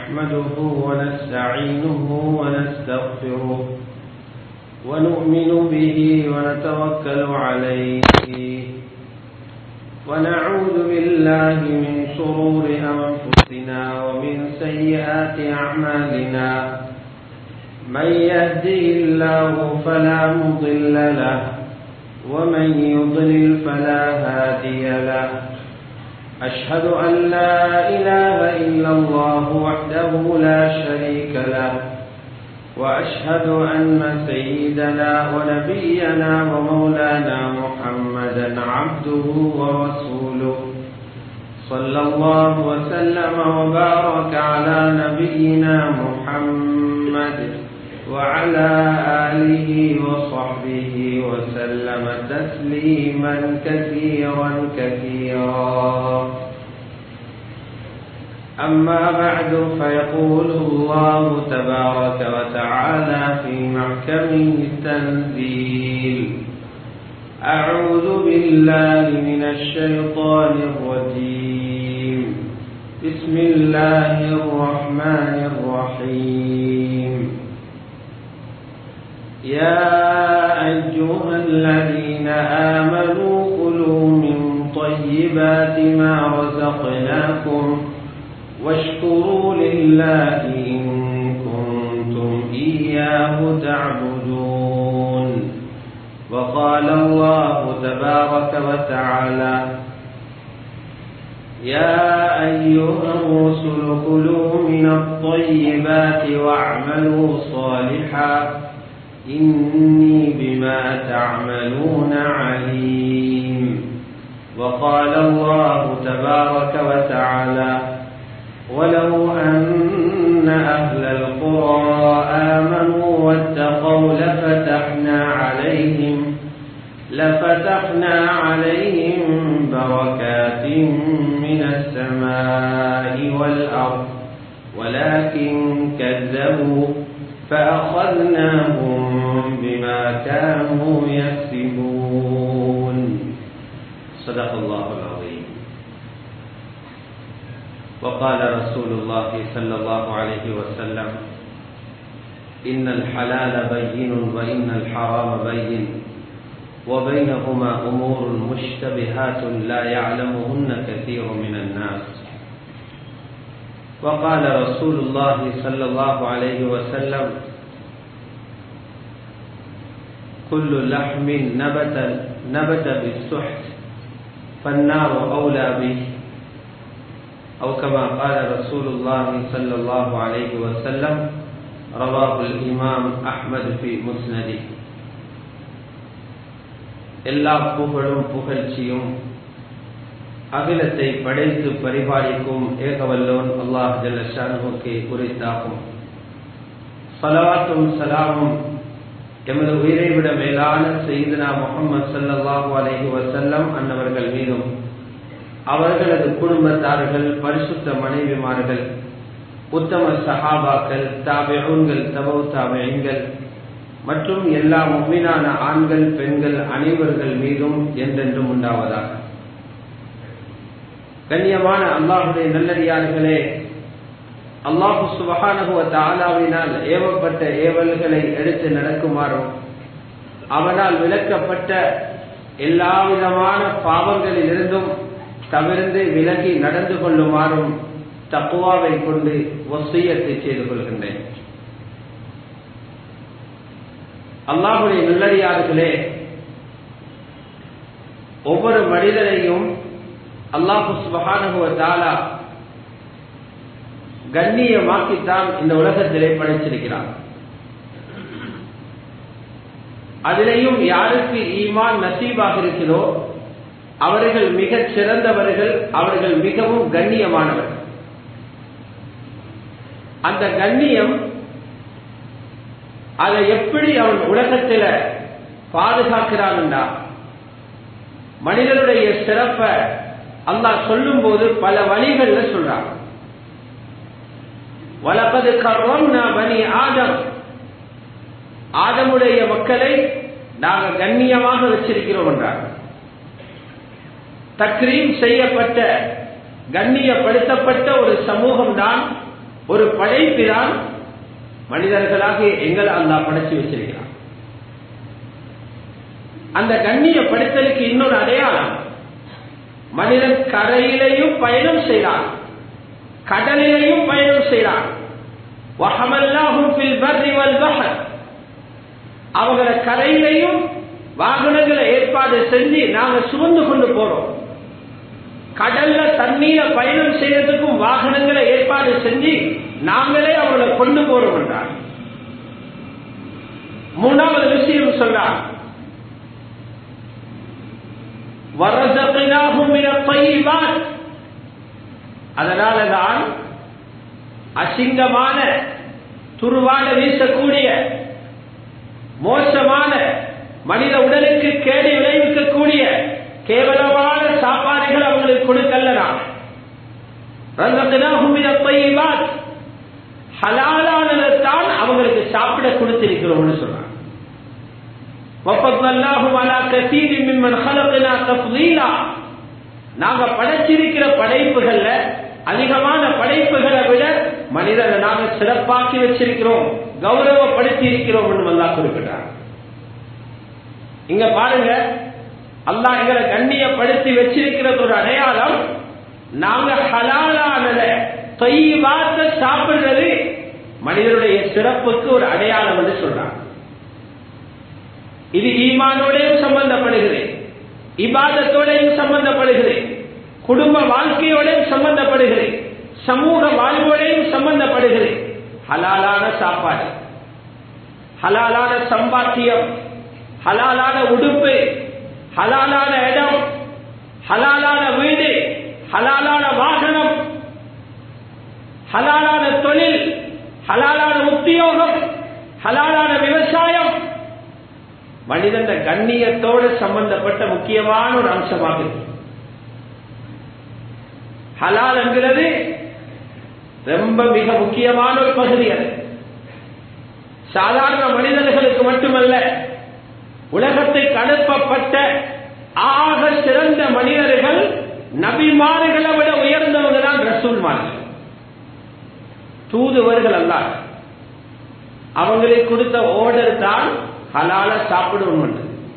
نحمده ونستعينه ونستغفره ونؤمن به ونتوكل عليه ونعوذ بالله من شرور أنفسنا ومن سيئات أعمالنا من يهده الله فلا مضل له ومن يضلل فلا هادي له أشهد أن لا إله إلا الله وحده لا شريك له وأشهد أن سيدنا ونبينا ومولانا محمدا عبده ورسوله صلى الله وسلم وبارك على نبينا محمد وعلى آله وصحبه وسلم تسليما كثيرا كثيرا أما بعد فيقول الله تبارك وتعالى في محكمه التنزيل أعوذ بالله من الشيطان الرجيم بسم الله الرحمن الرحيم يا أيها الذين آمنوا كلوا من طيبات ما رزقناكم واشكروا لله إن كنتم إياه تعبدون وقال الله تبارك وتعالى يا أيها الرسل كلوا من الطيبات واعملوا صالحا إني بما تعملون عليم وقال الله تبارك وتعالى ولو أن أهل القرى آمنوا واتقوا لفتحنا عليهم لفتحنا عليهم بركات من السماء والأرض ولكن كذبوا فأخذناهم بما كانوا يكسبون صدق الله العظيم وقال رسول الله صلى الله عليه وسلم إن الحلال بين وإن الحرام بين وبينهما أمور مشتبهات لا يعلمهن كثير من الناس وقال رسول الله صلى الله عليه وسلم كل لحم نبت نبت بالسحت فالنار أولى به أو كما قال رسول الله صلى الله عليه وسلم رواه الإمام أحمد في مسنده எல்லா புகழும் புகழ்ச்சியும் அகிலத்தை படைத்து பரிபாலிக்கும் ஏகவல்லோன் அல்லாஹ் ஜல்லஷானுக்கு உரித்தாகும் சலாத்தும் சலாமும் எமது உயிரை விட மேலான செய்தனா முகமது சல்லாஹூ அலஹி வசல்லம் அன்னவர்கள் மீதும் அவர்களது குடும்பத்தார்கள் பரிசுத்த மனைவிமார்கள் உத்தம சஹாபாக்கள் தாபியூன்கள் தபவு தாபியங்கள் மற்றும் எல்லா மும்மினான ஆண்கள் பெண்கள் அனைவர்கள் மீதும் என்றென்றும் உண்டாவதாக கண்ணியமான அல்லாஹுடைய நல்லடியார்களே அல்லாஹு சுபகானுகுவ தாலாவினால் ஏவப்பட்ட ஏவல்களை எடுத்து நடக்குமாறும் அவனால் விளக்கப்பட்ட எல்லா விதமான பாவங்களில் இருந்தும் தவிர்ந்து விலகி நடந்து கொள்ளுமாறும் தப்புவாவை கொண்டு ஒசியத்தை செய்து கொள்கின்றேன் அல்லாஹுடைய நல்லடியார்களே ஒவ்வொரு மனிதனையும் அல்லாஹு சுபகானுகுவ தாலா கண்ணியமாக்கித்தான் இந்த உலகத்திலே படைச்சிருக்கிறார் அதிலேயும் யாருக்கு ஈமான் நசீபாக இருக்கிறோ அவர்கள் மிகச் சிறந்தவர்கள் அவர்கள் மிகவும் கண்ணியமானவர்கள் அந்த கண்ணியம் அதை எப்படி அவன் உலகத்தில் பாதுகாக்கிறான் என்றா மனிதனுடைய சிறப்பை அல்லாஹ் சொல்லும் போது பல வழிகள்ல சொல்றான் வலப்பது கர்வம் பனி ஆதம் ஆதமுடைய மக்களை நாங்கள் கண்ணியமாக வச்சிருக்கிறோம் என்றார் தக்ரீம் செய்யப்பட்ட கண்ணியப்படுத்தப்பட்ட ஒரு சமூகம் தான் ஒரு படைப்பு தான் மனிதர்களாக எங்களை அல்லாஹ் படைச்சு வச்சிருக்கிறான் அந்த கண்ணியப்படுத்தலுக்கு இன்னொரு அடையாளம் மனிதன் கரையிலையும் பயணம் செய்கிறான் கடலிலையும் பயணம் செய்கிறான் அவங்கள கரையிலையும் வாகனங்களை ஏற்பாடு செஞ்சு நாங்க சுமந்து கொண்டு போறோம் கடல்ல தண்ணீர பயணம் செய்யறதுக்கும் வாகனங்களை ஏற்பாடு செஞ்சு நாங்களே அவங்களை கொண்டு போறோம் என்றார் மூணாவது விஷயம் சொன்னார் அதனாலதான் அசிங்கமான துருவாட வீசக்கூடிய மோசமான மனித உடலுக்கு கேடு விளைவிக்கக்கூடிய கேவலமான சாப்பாடுகள் அவங்களுக்கு கொடுக்கல நான் ஹலாலானதான் அவங்களுக்கு சாப்பிட கொடுத்திருக்கிறோம்னு சொல்றாங்க நாங்க படைச்சிருக்கிற படைப்புகள்ல அதிகமான படைப்புகளை விட மனிதனை நாங்க சிறப்பாக்கி வச்சிருக்கிறோம் கௌரவப்படுத்தி இருக்கிறோம் அல்லா குறிப்பிட்டார் இங்க பாருங்க அல்லா எங்களை கண்ணியப்படுத்தி வச்சிருக்கிறது ஒரு அடையாளம் நாங்க ஹலாலானத தொய்வாத்த சாப்பிடுறது மனிதனுடைய சிறப்புக்கு ஒரு அடையாளம் என்று சொல்றாங்க இது ஈமானோடையும் சம்பந்தப்படுகிறது இபாதத்தோடையும் சம்பந்தப்படுகிறது குடும்ப வாழ்க்கையோடையும் சம்பந்தப்படுகிறது சமூக வாழ்வோடையும் சம்பந்தப்படுகிறது ஹலாலான சாப்பாடு ஹலாலான சம்பாத்தியம் ஹலாலான உடுப்பு ஹலாலான இடம் ஹலாலான வீடு ஹலாலான வாகனம் ஹலாலான தொழில் ஹலாலான உத்தியோகம் ஹலாலான விவசாயம் மனிதன் கண்ணியத்தோடு சம்பந்தப்பட்ட முக்கியமான ஒரு அம்சமாக இருக்கு ஹலால் என்கிறது ரொம்ப மிக முக்கியமான ஒரு பகுதி அது சாதாரண மனிதர்களுக்கு மட்டுமல்ல உலகத்துக்கு அனுப்பப்பட்ட ஆக சிறந்த மனிதர்கள் நபிமார்களை விட உயர்ந்தவங்க தான் ரசூல்மார்கள் தூதுவர்கள் அல்ல அவங்களுக்கு கொடுத்த ஓர்டர் தான் ஹலால சாப்பிடணும்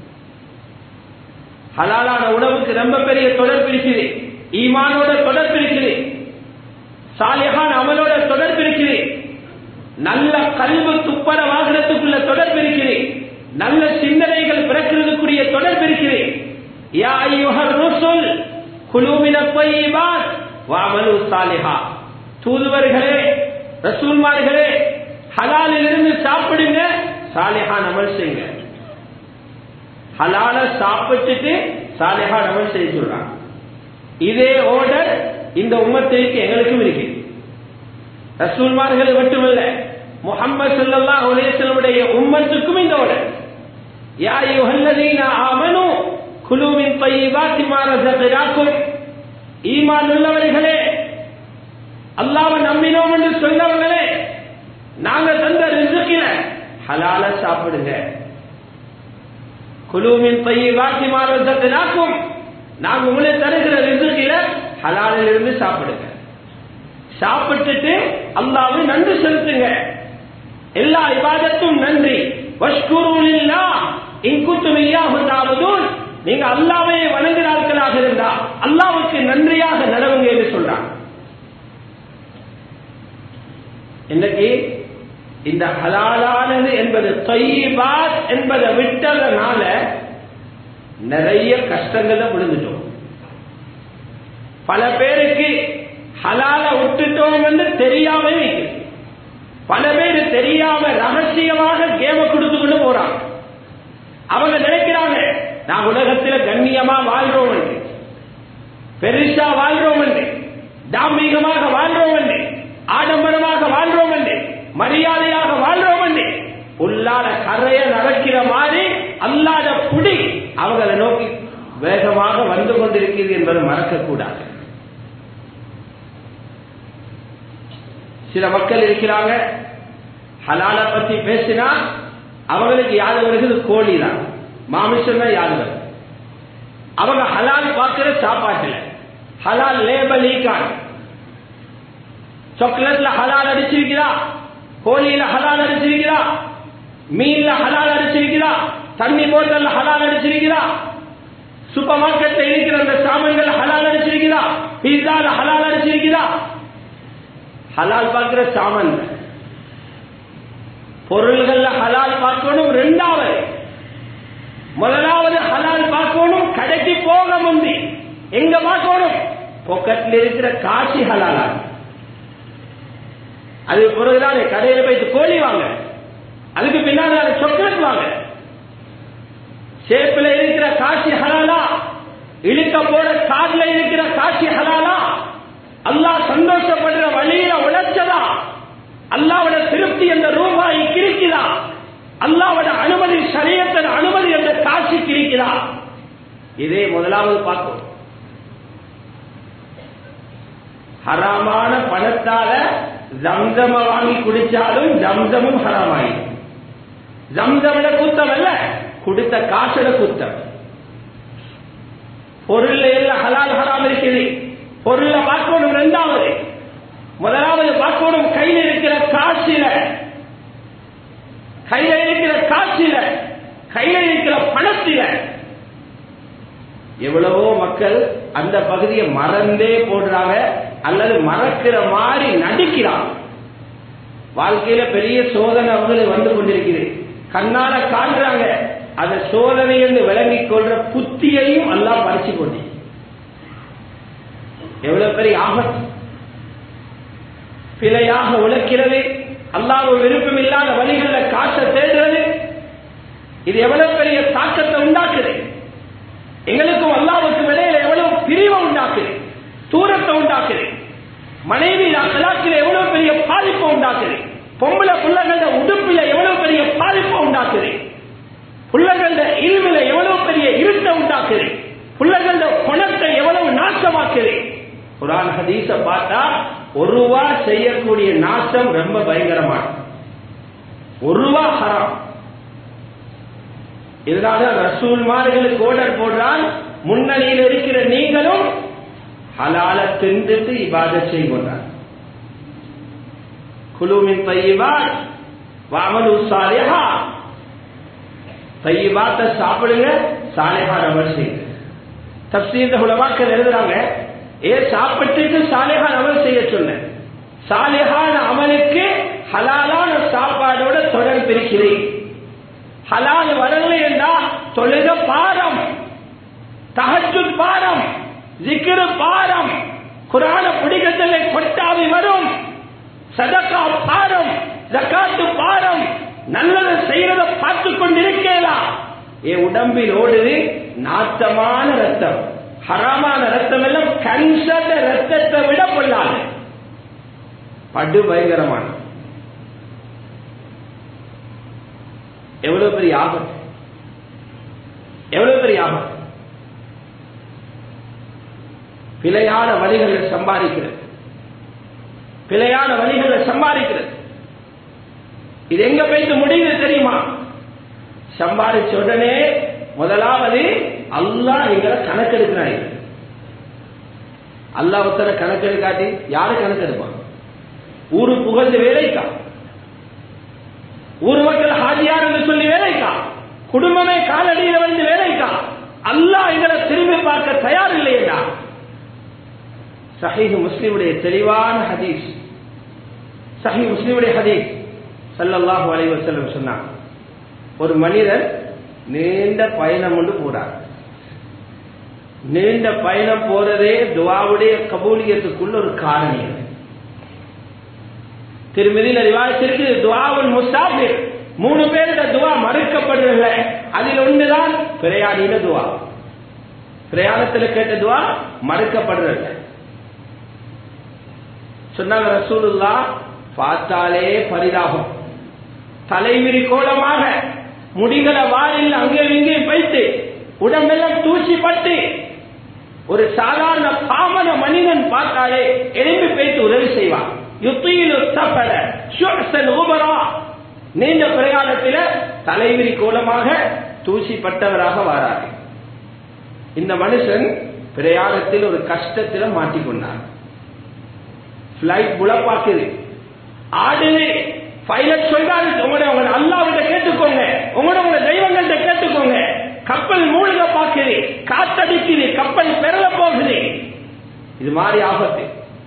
ஹலாலான உணவுக்கு ரொம்ப பெரிய தொடர்பு இருக்குது ஈமானோட தொடர்பு இருக்குது சாலிஹான் அமலோட தொடர்பு இருக்குது நல்ல கல்வி துப்பர வாகனத்துக்குள்ள தொடர்பு இருக்குது நல்ல சிந்தனைகள் பிறக்கிறதுக்குரிய தொடர்பு இருக்குது யா ஐயுஹர் ருசுல் குலூமின பையிபாத் வாமலு சாலிஹா தூதுவர்களே ரசூல்மார்களே ஹலாலில் இருந்து சாப்பிடுங்க சாலிஹான் அமல் செய்யுங்க ஹலால சாப்பிட்டுட்டு சாலிஹான் அமல் செய்ய சொல்றாங்க இதே ஓர்டர் இந்த உம்மத்திற்கு எங்களுக்கும் இருக்கு ரசூல்மார்கள் மட்டுமல்ல முகமது சல்லா உலேசனுடைய உம்மத்துக்கும் இந்த ஓர்டர் யா யுஹல்லதீன ஆமனு குலுவின் பையிபாத்தி மாரசத்திராக்கும் ஈமான் உள்ளவர்களே அல்லாவை நம்பினோம் என்று சொன்னவர்களே நாங்க தந்த ரிசுக்கில ஹலால சாப்பிடுங்க குலுவின் பையிபாத்தி மாரசத்திராக்கும் நாங்க உங்களை தருகிற ரிசுக்கில ஹலாலில் இருந்து சாப்பிடுங்க சாப்பிட்டுட்டு அல்லாவை நன்றி செலுத்துங்க எல்லா இபாதத்தும் நன்றி வஷ்குருலில்லா இன்குத்தும் இய்யாஹுதாவதுன் நீங்க அல்லாவை வணங்குகிறார்களாக இருந்தா அல்லாவுக்கு நன்றியாக நடவுங்க என்று சொல்றாங்க இன்னைக்கு இந்த ஹலாலானது என்பது தொய்பாத் என்பதை விட்டதனால நிறைய கஷ்டங்களை விழுந்துட்டோம் பல பேருக்கு ஹலால விட்டுட்டோம் என்று தெரியாம பல பேர் தெரியாம ரகசியமாக கேம கொடுத்து கொண்டு போறாங்க அவங்க நினைக்கிறாங்க நான் உலகத்துல கண்ணியமா வாழ்றோம் என்று பெருசா வாழ்றோம் என்று தாம்பீகமாக வாழ்றோம் என்று ஆடம்பரமாக வாழ்றோம் என்று மரியாதையாக வாழ்றோம் என்று உள்ளாத கரைய நடக்கிற மாதிரி அல்லாத புடி அவங்களை நோக்கி வேகமாக வந்து கொண்டிருக்கிறது என்பதை மறக்கக்கூடாது சில மக்கள் இருக்கிறாங்க ஹலால பத்தி பேசினா அவங்களுக்கு யாரு வருகிறது கோழி தான் மாமிசம் தான் யாரு வருது அவங்க ஹலால் பார்க்கிற சாப்பாட்டுல ஹலால் லேபல் ஈக்கான் சாக்லேட்ல ஹலால் அடிச்சிருக்கிறா கோழியில ஹலால் அடிச்சிருக்கிறா மீன்ல ஹலால் அடிச்சிருக்கிறா தண்ணி போட்டல்ல ஹலால் அடிச்சிருக்கிறா சூப்பர் மார்க்கெட்ல இருக்கிற அந்த சாமான்கள் ஹலால் அடிச்சிருக்கிறா பீஸால ஹலால் அடிச்சிருக்கிறா ஹலால் பார்க்கிற சாமான் பொருள்கள்ல ஹலால் பார்க்கணும் ரெண்டாவது முதலாவது ஹலால் பார்க்கணும் கடைக்கு போக முந்தி எங்க பார்க்கணும் பொக்கெட்ல இருக்கிற காசி ஹலாலா அது பிறகுதானே கடையில போயிட்டு கோழி வாங்க அதுக்கு பின்னாடி சொக்கலட் வாங்க சேப்பில் இருக்கிற காசி ஹலாலா இழுக்க போற கார்ல இருக்கிற காசி ஹலாலா அல்லாஹ் சந்தோஷப்படுற வழியில உழைச்சதா அல்லாவோட திருப்தி என்ற ரூபாய் கிரிக்குதா அல்லாவோட அனுமதி சரியத்தின் அனுமதி என்ற காட்சி கிரிக்குதா இதே முதலாவது பார்க்கும் ஹராமான பணத்தால ஜம்சம வாங்கி குடிச்சாலும் ஜம்சமும் ஹராமாயிடும் ஜம்சமிட குத்தம் அல்ல கொடுத்த காசோட குத்தம் பொருள் எல்லாம் ஹலால் ஹராம் இருக்குது பொருளை பார்க்கணும் ரெண்டாவது முதலாவது பார்க்கணும் கையில் இருக்கிற காசில கையில இருக்கிற காசில கையில இருக்கிற பணத்தில எவ்வளவோ மக்கள் அந்த பகுதியை மறந்தே போடுறாங்க அல்லது மறக்கிற மாதிரி நடிக்கிறாங்க வாழ்க்கையில பெரிய சோதனை அவங்களுக்கு வந்து கொண்டிருக்குது கண்ணால காண்றாங்க அந்த சோதனை என்று விளங்கிக் கொள்ற புத்தியையும் எல்லாம் பறிச்சு கொண்டே எவ்வளவு பெரிய ஆபத்து பிழையாக உழைக்கிறது அல்லாஹ் விருப்பம் இல்லாத வழிகளில் காசை தேடுறது இது எவ்வளவு பெரிய தாக்கத்தை உண்டாக்குது எங்களுக்கும் அல்லாவுக்கும் இடையில எவ்வளவு பிரிவை உண்டாக்குது தூரத்தை உண்டாக்குது மனைவி அகலாக்கில் எவ்வளவு பெரிய பாதிப்பை உண்டாக்குது பொம்பளை பிள்ளைகள உடுப்பில எவ்வளவு பெரிய பாதிப்பை உண்டாக்குது பிள்ளைகள இருவில எவ்வளவு பெரிய இருட்டை உண்டாக்குது பிள்ளைகள பணத்தை எவ்வளவு நாசமாக்குது குரான் ஹதீஸ பார்த்தா ஒரு ரூபா செய்யக்கூடிய நாசம் ரொம்ப பயங்கரமானது ஒரு ரூபா ஹராம் இதனால ரசூல்மார்களுக்கு ஓடர் போடுறால் முன்னணியில் இருக்கிற நீங்களும் ஹலால தின்றுட்டு இபாத செய்கின்றார் குழுமின் தையிபாத் வாமலு சாலிஹா தையிபாத்த சாப்பிடுங்க சாலிஹா அமல் செய்யுங்க தப்சீர் உலமாக்கள் எழுதுறாங்க ஏ சாப்பிட்டுட்டு சாலிஹான் அமல் செய்ய சொன்னேன் சாலிஹான அமலுக்கு ஹலாலான சாப்பாடோட தொடர்பு இருக்கிறேன் ஹலால் வரல என்றா தொழுக பாரம் தகச்சு பாரம் ஜிக்கிரு பாரம் குரான பிடிக்கத்தில் கொட்டாவி வரும் சதக்கா பாரம் ஜக்காத்து பாரம் நல்லதை செய்யறத பார்த்து கொண்டிருக்கலாம் என் உடம்பில் ஓடுது நாத்தமான ரத்தம் ஹராமான ரத்தம் எல்லாம் கன்சத ரத்தத்தை விட கொள்ளாது படு பயங்கரமான எவ்வளவு பெரிய ஆபத்து எவ்வளவு பெரிய ஆபத்து பிழையான வழிகளில் சம்பாதிக்கிறது பிழையான வழிகளில் சம்பாதிக்கிறது இது எங்க போயிட்டு முடியுது தெரியுமா சம்பாதிச்ச உடனே முதலாவது அல்லாஹ் எங்களை கணக்கெடுக்கிறாங்க அல்லாஹ் ஒருத்தர கணக்கெடுக்காட்டி யாரு கணக்கெடுப்பாங்க ஊரு புகழ்ந்து வேலைக்கா ஊர் மக்கள் ஹாஜியார் என்று சொல்லி வேலைக்கா குடும்பமே காலடியில் வந்து வேலைக்கா அல்லாஹ் எங்களை திரும்பி பார்க்க தயார் இல்லையா சஹீஹ் முஸ்லிமுடைய தெளிவான ஹதீஸ் சஹி முஸ்லிமுடைய ஹதீஸ் சல்லல்லாஹு அலைஹி வஸல்லம் சொன்னார் ஒரு மனிதன் நீண்ட பயணம் கொண்டு போறார் நீண்ட பயணம் போறதே துவாவுடைய கபூலியத்துக்குள்ள ஒரு காரணி அது திருமதியில் ரிவாயத்திற்கு துவாவுல் முஸ்தாபிர் மூணு பேரோட துவா மறுக்கப்படுறதுல அதில் ஒன்றுதான் பிரயாணியில துவா பிரயாணத்தில் கேட்ட துவா மறுக்கப்படுறது சொன்னாங்க ரசூலுல்லா பார்த்தாலே பரிதாபம் தலைவிரி கோலமாக முடிகளை வாயில் அங்கே இங்கே வைத்து உடம்பெல்லாம் தூசி பட்டு ஒரு சாதாரண பாமன மனிதன் பார்த்தாலே எழும்பி பேத்து உதவி செய்வான் யுத்தியிலு சபர ஷுஹ்சன் உபரா நீண்ட பிரயாணத்தில தலைவிரி கோலமாக தூசிப்பட்டவராக வாராரு இந்த மனுஷன் பிரயாணத்தில் ஒரு கஷ்டத்தில் மாட்டிக்கொண்டார் பிளைட் புலப்பாக்குது ஆடுது பைலட் சொல்றாரு உங்களோட உங்க அல்லாவிட்ட கேட்டுக்கோங்க உங்களோட உங்க தெய்வங்கள்ட்ட கேட்டுக்கோங்க கப்பல் மூழ்க பாக்குது காத்தடிக்குது கப்பல் பெறல போகுது இது மாதிரி ஆபத்து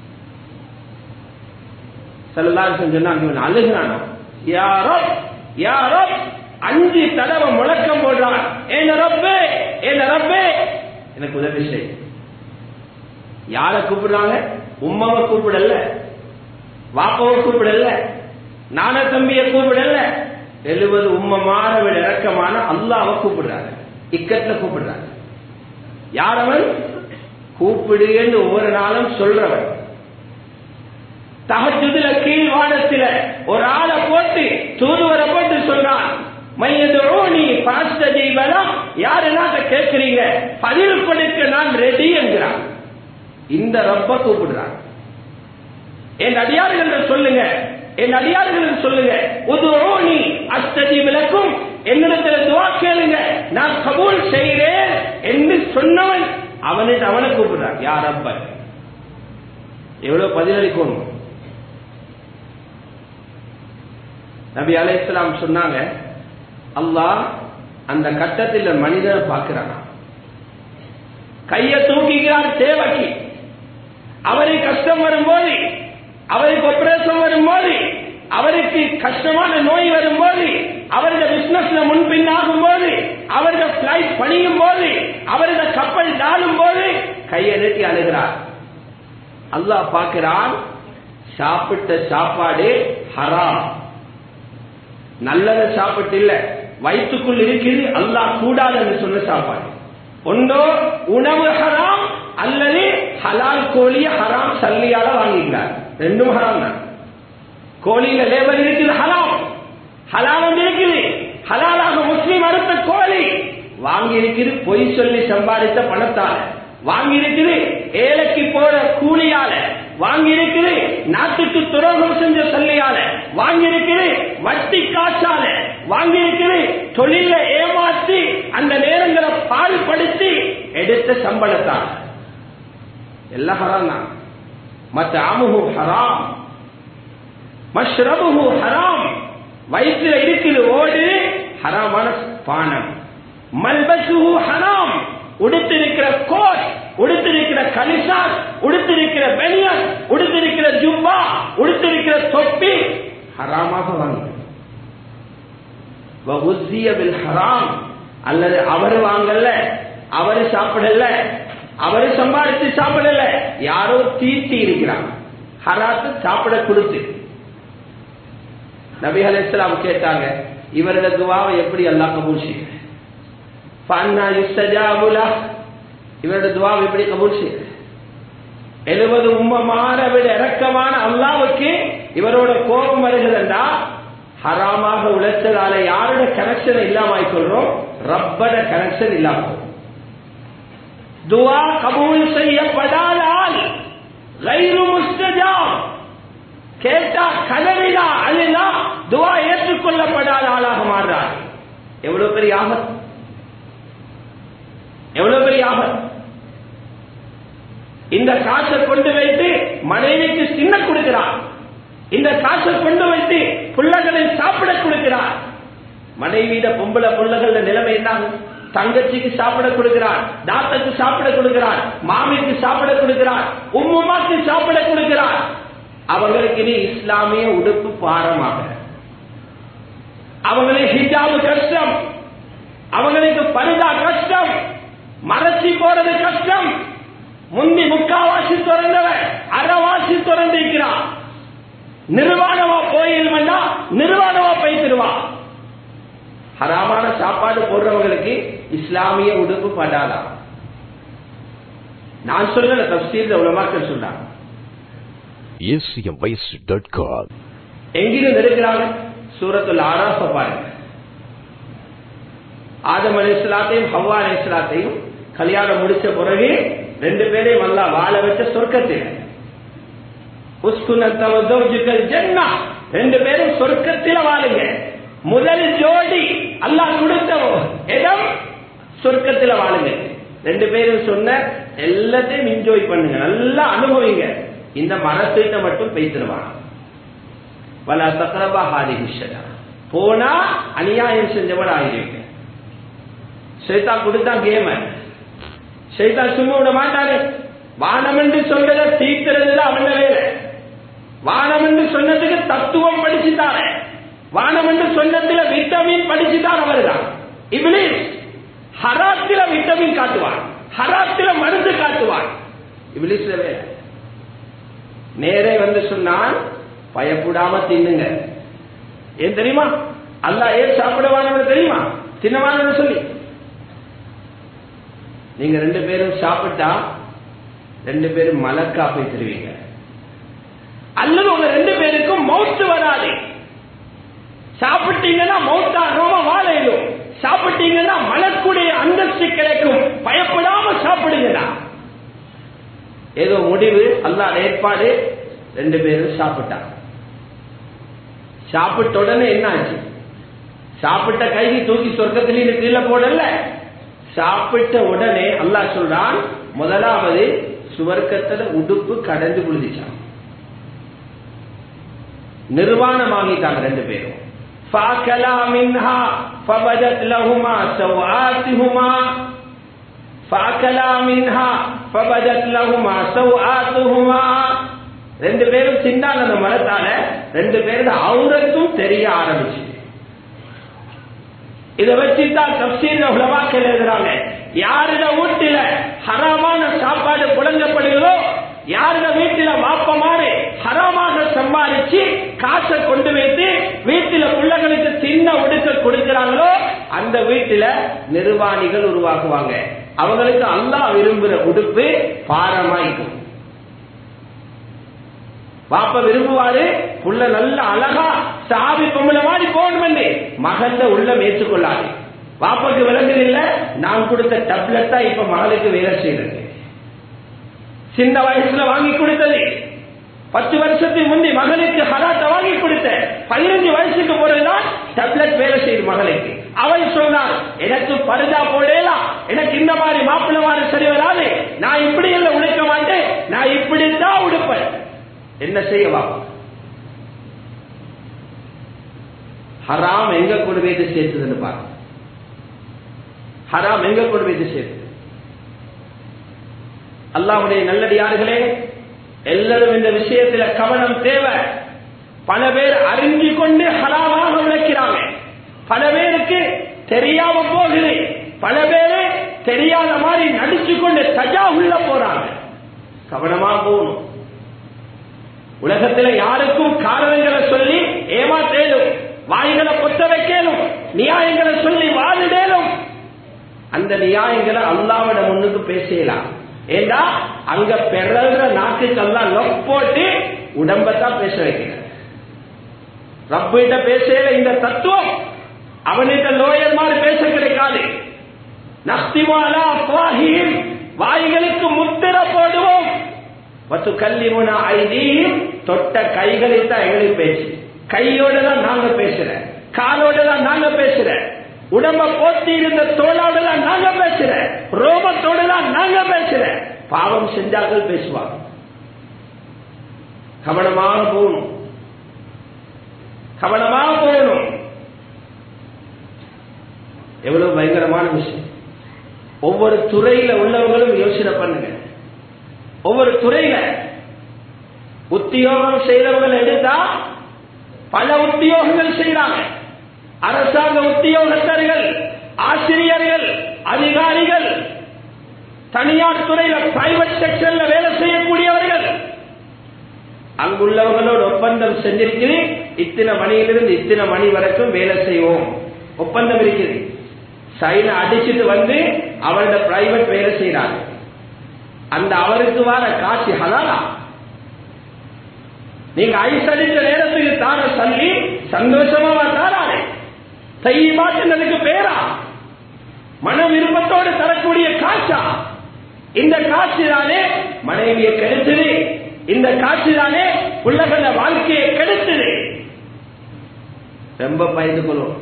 செல்லாருக்கும் சொன்னாங்க இவன் அழுகிறானா யாரோ யாரோ அஞ்சு தடவை முழக்கம் போடுறான் என்ன ரப்பே என்ன ரப்பே எனக்கு உதவி செய் யார கூப்பிடுறாங்க உம்மாவை கூப்பிடல வாப்பாவை கூப்பிடல நான தம்பிய கூப்பிடல எழுபது உம்மமான விட இறக்கமான அல்லாவை கூப்பிடுறாங்க இக்கத்துல கூப்பிடுறாங்க யாரவன் கூப்பிடுன்னு ஒவ்வொரு நாளும் சொல்றவன் தகச்சுதுல கீழ்வானத்தில ஒரு ஆளை போட்டு தூதுவரை போட்டு சொல்றான் மையதோனி பாஸ்த ஜீவனம் யாரு நாங்க கேட்கிறீங்க பதில் கொடுக்க நான் ரெடி என்கிறான் இந்த ரப்ப கூப்பிடுறான் என் அடியார்கள் சொல்லுங்க என் அடியார்கள் சொல்லுங்க உதுரோனி அஸ்ததி விளக்கும் என்னிடத்துல துவா கேளுங்க நான் கபூல் செய்கிறேன் என்று சொன்னவன் அவனிட்டு அவனை கூப்பிடுறான் யார் அப்ப எவ்வளவு பதிலளிக்கணும் நபி அலை இஸ்லாம் சொன்னாங்க அல்லாஹ் அந்த கட்டத்தில் மனிதனை பார்க்கிறான் கையை தூக்கிக்கிறார் தேவைக்கு அவருக்கு கஷ்டம் வரும்போது அவருக்கு ஆபரேஷன் வரும்போது அவருக்கு கஷ்டமான நோய் வரும்போது அவருடைய பிசினஸ்ல முன்பின்னாகும் போது அவருடைய பிளைட் பணியும் போது அவருடைய கப்பல் தாழும் போது கையை நீட்டி அழுகிறார் அல்லாஹ் பார்க்கிறான் சாப்பிட்ட சாப்பாடு ஹராம் நல்லதை சாப்பிட்டு இல்ல வயிற்றுக்குள் இருக்குது அல்லாஹ் கூடாதுன்னு சொன்ன சாப்பாடு ஒன்றோ உணவு ஹராம் அல்லது ஹலால் கோழிய ஹராம் சல்லியால வாங்கிக்கிறார் ரெண்டும் ஹராம் தான் கோழியில லேபல் இருக்குது ஹலாம் ஹலாலும் இருக்குது ஹலாலாக முஸ்லீம் அறுத்த கோழி வாங்கி இருக்குது பொய் சொல்லி சம்பாதித்த பணத்தால வாங்கி இருக்குது ஏழைக்கு போற கூலியால வாங்கி இருக்குது நாட்டுக்கு துரோகம் செஞ்ச சல்லியால வாங்கி இருக்குது வட்டி காசால வாங்கி இருக்குது தொழில ஏமாற்றி அந்த நேரங்களை பால்படுத்தி எடுத்த சம்பளத்தால் எல்லாம் ஹராம் தான் மத்த அமுகு ஹராம் மஷ்ரபுகு ஹராம் வயிற்றுல இருக்குது ஓடு ஹராமான பானம் மல்பசுகு ஹராம் உடுத்திருக்கிற கோட் உடுத்திருக்கிற கலிசான் உடுத்திருக்கிற பெனியன் உடுத்திருக்கிற ஜுப்பா உடுத்திருக்கிற தொப்பி ஹராமாக வாங்க ஹராம் அல்லது அவர் வாங்கல அவர் சாப்பிடல அவர் சம்பாதிச்சு சாப்பிடல யாரோ தீட்டி இருக்கிறார் ஹராத்து சாப்பிட கொடுத்து நபி அலிஸ்லாம் கேட்டாங்க இவரது துவாவை எப்படி அல்லாஹ் கபூல் செய்ய இவருடைய துவாவை எப்படி கபூல் செய்ய எழுபது உம்மமான விட இறக்கமான அல்லாவுக்கு இவரோட கோபம் வருகிறதா ஹராமாக உழைச்சதால யாரோட கனெக்ஷன் இல்லாம கொள்றோம் ரப்பட கனெக்ஷன் இல்லாம துவா கபூல் செய்யப்படாதால் கைரு முஸ்தஜாம் கேட்டா கதறினா அழுதா துவா ஏற்றுக்கொள்ளப்படாத ஆளாக மாறுறார் எவ்வளவு பெரிய ஆபத்து எவ்வளவு பெரிய ஆபத்து இந்த காசை கொண்டு வைத்து மனைவிக்கு சின்ன கொடுக்கிறார் இந்த காசை கொண்டு வைத்து பிள்ளைகளை சாப்பிட கொடுக்கிறார் மனைவியிட பொம்பளை பிள்ளைகள நிலைமை என்ன தங்கச்சிக்கு சாப்பிட கொடுக்கிறார் தாத்தக்கு சாப்பிட கொடுக்கிறார் மாமிக்கு சாப்பிட கொடுக்கிறார் உம்முமாக்கு சாப்பிட கொடுக்கிறார் அவங்களுக்கு இனி இஸ்லாமிய உடுப்பு பாரமாக அவங்களுக்கு ஹிஜாபு கஷ்டம் அவங்களுக்கு பரிதா கஷ்டம் மறைச்சி போறது கஷ்டம் முந்தி முக்காவாசி திறந்தவன் அறவாசி திறந்திருக்கிறான் நிர்வாணமா போயிருந்தா நிர்வாணமா போய்த்திருவா ஹராமான சாப்பாடு போடுறவங்களுக்கு இஸ்லாமிய உடுப்பு படாதா நான் சொல்ற தப்சீர் உலமாக்கள் சொல்றாங்க acmvoice.com எங்கிருந்து இருக்கிறாங்க சூரத்துல ஆராச பாருங்க ஆதம் அலி இஸ்லாத்தையும் ஹவ்வா அலி இஸ்லாத்தையும் கல்யாணம் முடிச்ச பிறகு ரெண்டு பேரையும் அல்லா வாழ வச்ச சொர்க்கத்தில் ஜன்னா ரெண்டு பேரும் சொர்க்கத்தில் வாழுங்க முதல் ஜோடி அல்லாஹ் கொடுத்த இடம் சொர்க்கத்தில் வாழுங்க ரெண்டு பேரும் சொன்ன எல்லாத்தையும் என்ஜாய் பண்ணுங்க நல்லா அனுபவிங்க இந்த மரத்திட்ட மட்டும் பெய்திருவான் வல தக்கரபா ஹாதி விஷயா போனா அநியாயம் செஞ்சவன் ஆகிடுவீங்க சைத்தா கொடுத்தான் கேம சைத்தா சும்மா விட மாட்டாரு வானம் என்று சொல்றத தீர்த்துறதுல அவன வேலை வானம் என்று சொன்னதுக்கு தத்துவம் படிச்சுட்டாரு வானம் என்று சொன்னதுல விட்டமின் படிச்சுட்டார் அவர்தான் இப்ளீஸ் ஹராத்தில விட்டமின் காட்டுவான் ஹராத்தில மருந்து காட்டுவான் இப்ளீஸ்ல வேலை நேரே வந்து சொன்னான் பயப்படாம தின்னுங்க ஏன் தெரியுமா அல்லா ஏன் சாப்பிடுவான்னு தெரியுமா தின்னவான்னு சொல்லி நீங்க ரெண்டு பேரும் சாப்பிட்டா ரெண்டு பேரும் மலக்கா போய் தருவீங்க அல்லது உங்க ரெண்டு பேருக்கும் மௌத்து வராது சாப்பிட்டீங்கன்னா மௌத்தாகாம வாழையிலும் சாப்பிட்டீங்கன்னா மலக்குடைய அந்தஸ்து கிடைக்கும் பயப்படாம சாப்பிடுங்கடா ஏதோ முடிவு அல்லா ஏற்பாடு ரெண்டு பேரும் சாப்பிட்டாங்க சாப்பிட்ட உடனே என்ன ஆச்சு சாப்பிட்ட கைக்கு தூக்கி சொர்க்கத்திலேயே கீழே போடல சாப்பிட்ட உடனே அல்லாஹ் சொல்றான் முதலாவது சுவர்க்கத்துல உடுப்பு கடந்து குளிச்சான் நிர்வாணமாகிட்டாங்க ரெண்டு பேரும் فاكلا منها فبدت لهما سوآتهما فاكلا منها فبدت لهما سوآتهما ரெண்டு பேரும் திண்டாங்க அந்த மரத்தால ரெண்டு பேரும் அவுரத்தும் தெரிய ஆரம்பிச்சு இதை வச்சுதான் தப்சீர் உலமாக்கள் எழுதுறாங்க யாருட வீட்டில ஹராமான சாப்பாடு புழங்கப்படுகிறதோ யாருட வீட்டில வாப்பமாறு ஹராமாக சம்பாதிச்சு காசை கொண்டு வைத்து வீட்டில பிள்ளைகளுக்கு சின்ன உடுக்க கொடுக்கிறாங்களோ அந்த வீட்டில நிர்வாணிகள் உருவாக்குவாங்க அவங்களுக்கு அல்லாஹ் விரும்புற உடுப்பு பாரமாய்க்கும் பாப்ப விரும்புவாரு புள்ள நல்ல அழகா சாவி பொம்பளை மாதிரி போகணும் மகள்ல உள்ள ஏற்றுக்கொள்ளாது பாப்பாக்கு விளங்குது இல்ல நான் கொடுத்த டப்லெட் தான் இப்ப மகளுக்கு வேலை செய்யறது சின்ன வயசுல வாங்கி கொடுத்தது பத்து வருஷத்துக்கு முந்தி மகனுக்கு ஹராட்ட வாங்கி கொடுத்த பதினஞ்சு வயசுக்கு பிறகுதான் டப்லெட் வேலை செய்யுது மகளுக்கு அவள் சொன்னார் எனக்கு பருதா போடலாம் எனக்கு இந்த மாதிரி மாப்பிள்ள மாதிரி சரி வராது நான் இப்படி எல்லாம் உழைக்க மாட்டேன் நான் இப்படித்தான் உடுப்பேன் என்ன செய்யவா ஹராம் எங்க கொண்டு போயிட்டு சேர்த்துதுன்னு பாருங்க ஹராம் எங்க கொண்டு போயிட்டு சேர்த்து அல்லாவுடைய நல்லடியார்களே எல்லாரும் இந்த விஷயத்துல கவனம் தேவை பல பேர் அறிஞ்சு கொண்டு ஹராமாக உழைக்கிறாங்க பல பேருக்கு தெரியாம போகுது பல பேரு தெரியாத மாதிரி நடிச்சு கொண்டு சஜா உள்ள போறாங்க கவனமா போகணும் உலகத்துல யாருக்கும் காரணங்களை சொல்லி ஏமாத்தேலும் வாய்களை பொத்த வைக்கலும் நியாயங்களை சொல்லி வாதிடேலும் அந்த நியாயங்களை அல்லாவிட முன்னுக்கு பேசலாம் ஏண்டா அங்க பெறல்ற நாக்குக்கெல்லாம் லொக் போட்டு உடம்பத்தான் பேச வைக்கிறார் ரப்பிட்ட பேசல இந்த தத்துவம் அவனிட்ட லோயர் மாதிரி பேச கிடைக்காது நஸ்திமாலா அப்வாஹிம் வாய்களுக்கு முத்திர போடுவோம் பத்து கல்லிமுன ஐதீம் தொட்ட கைகளை தான் எங்களுக்கு பேச்சு கையோட தான் நாங்க பேசுற காலோட தான் நாங்க பேசுற உடம்ப போத்தி இருந்த தோளோட தான் நாங்க பேசுற ரோமத்தோட தான் நாங்க பேசுற பாவம் செஞ்சார்கள் பேசுவாங்க கவனமாக போகணும் கவனமாக போகணும் எவ்வளவு பயங்கரமான விஷயம் ஒவ்வொரு துறையில உள்ளவங்களும் யோசனை பண்ணுங்க ஒவ்வொரு துறையில உத்தியோகம் செய்தவர்கள் எடுத்தா பல உத்தியோகங்கள் செய்யறாங்க அரசாங்க உத்தியோகத்தர்கள் ஆசிரியர்கள் அதிகாரிகள் தனியார் துறையில பிரைவேட் செக்டர்ல வேலை செய்யக்கூடியவர்கள் அங்குள்ளவர்களோட ஒப்பந்தம் செஞ்சிருக்குது இத்தனை மணியிலிருந்து இத்தனை மணி வரைக்கும் வேலை செய்வோம் ஒப்பந்தம் இருக்குது சைன அடிச்சுட்டு வந்து அவரோட பிரைவேட் வேலை செய்யறாங்க அந்த அவருக்கு வர காட்சி ஹலாலா நீங்க ஐஸ் அடித்த நேரத்துக்கு தார சொல்லி சந்தோஷமா தாரானே செய்யமாட்டினதுக்கு பேரா மன விருப்பத்தோடு தரக்கூடிய காட்சா இந்த காட்சி தானே மனைவியை கெடுத்தது இந்த காட்சி தானே பிள்ளைகள வாழ்க்கையை கெடுத்தது ரொம்ப பயந்து கொள்ளும்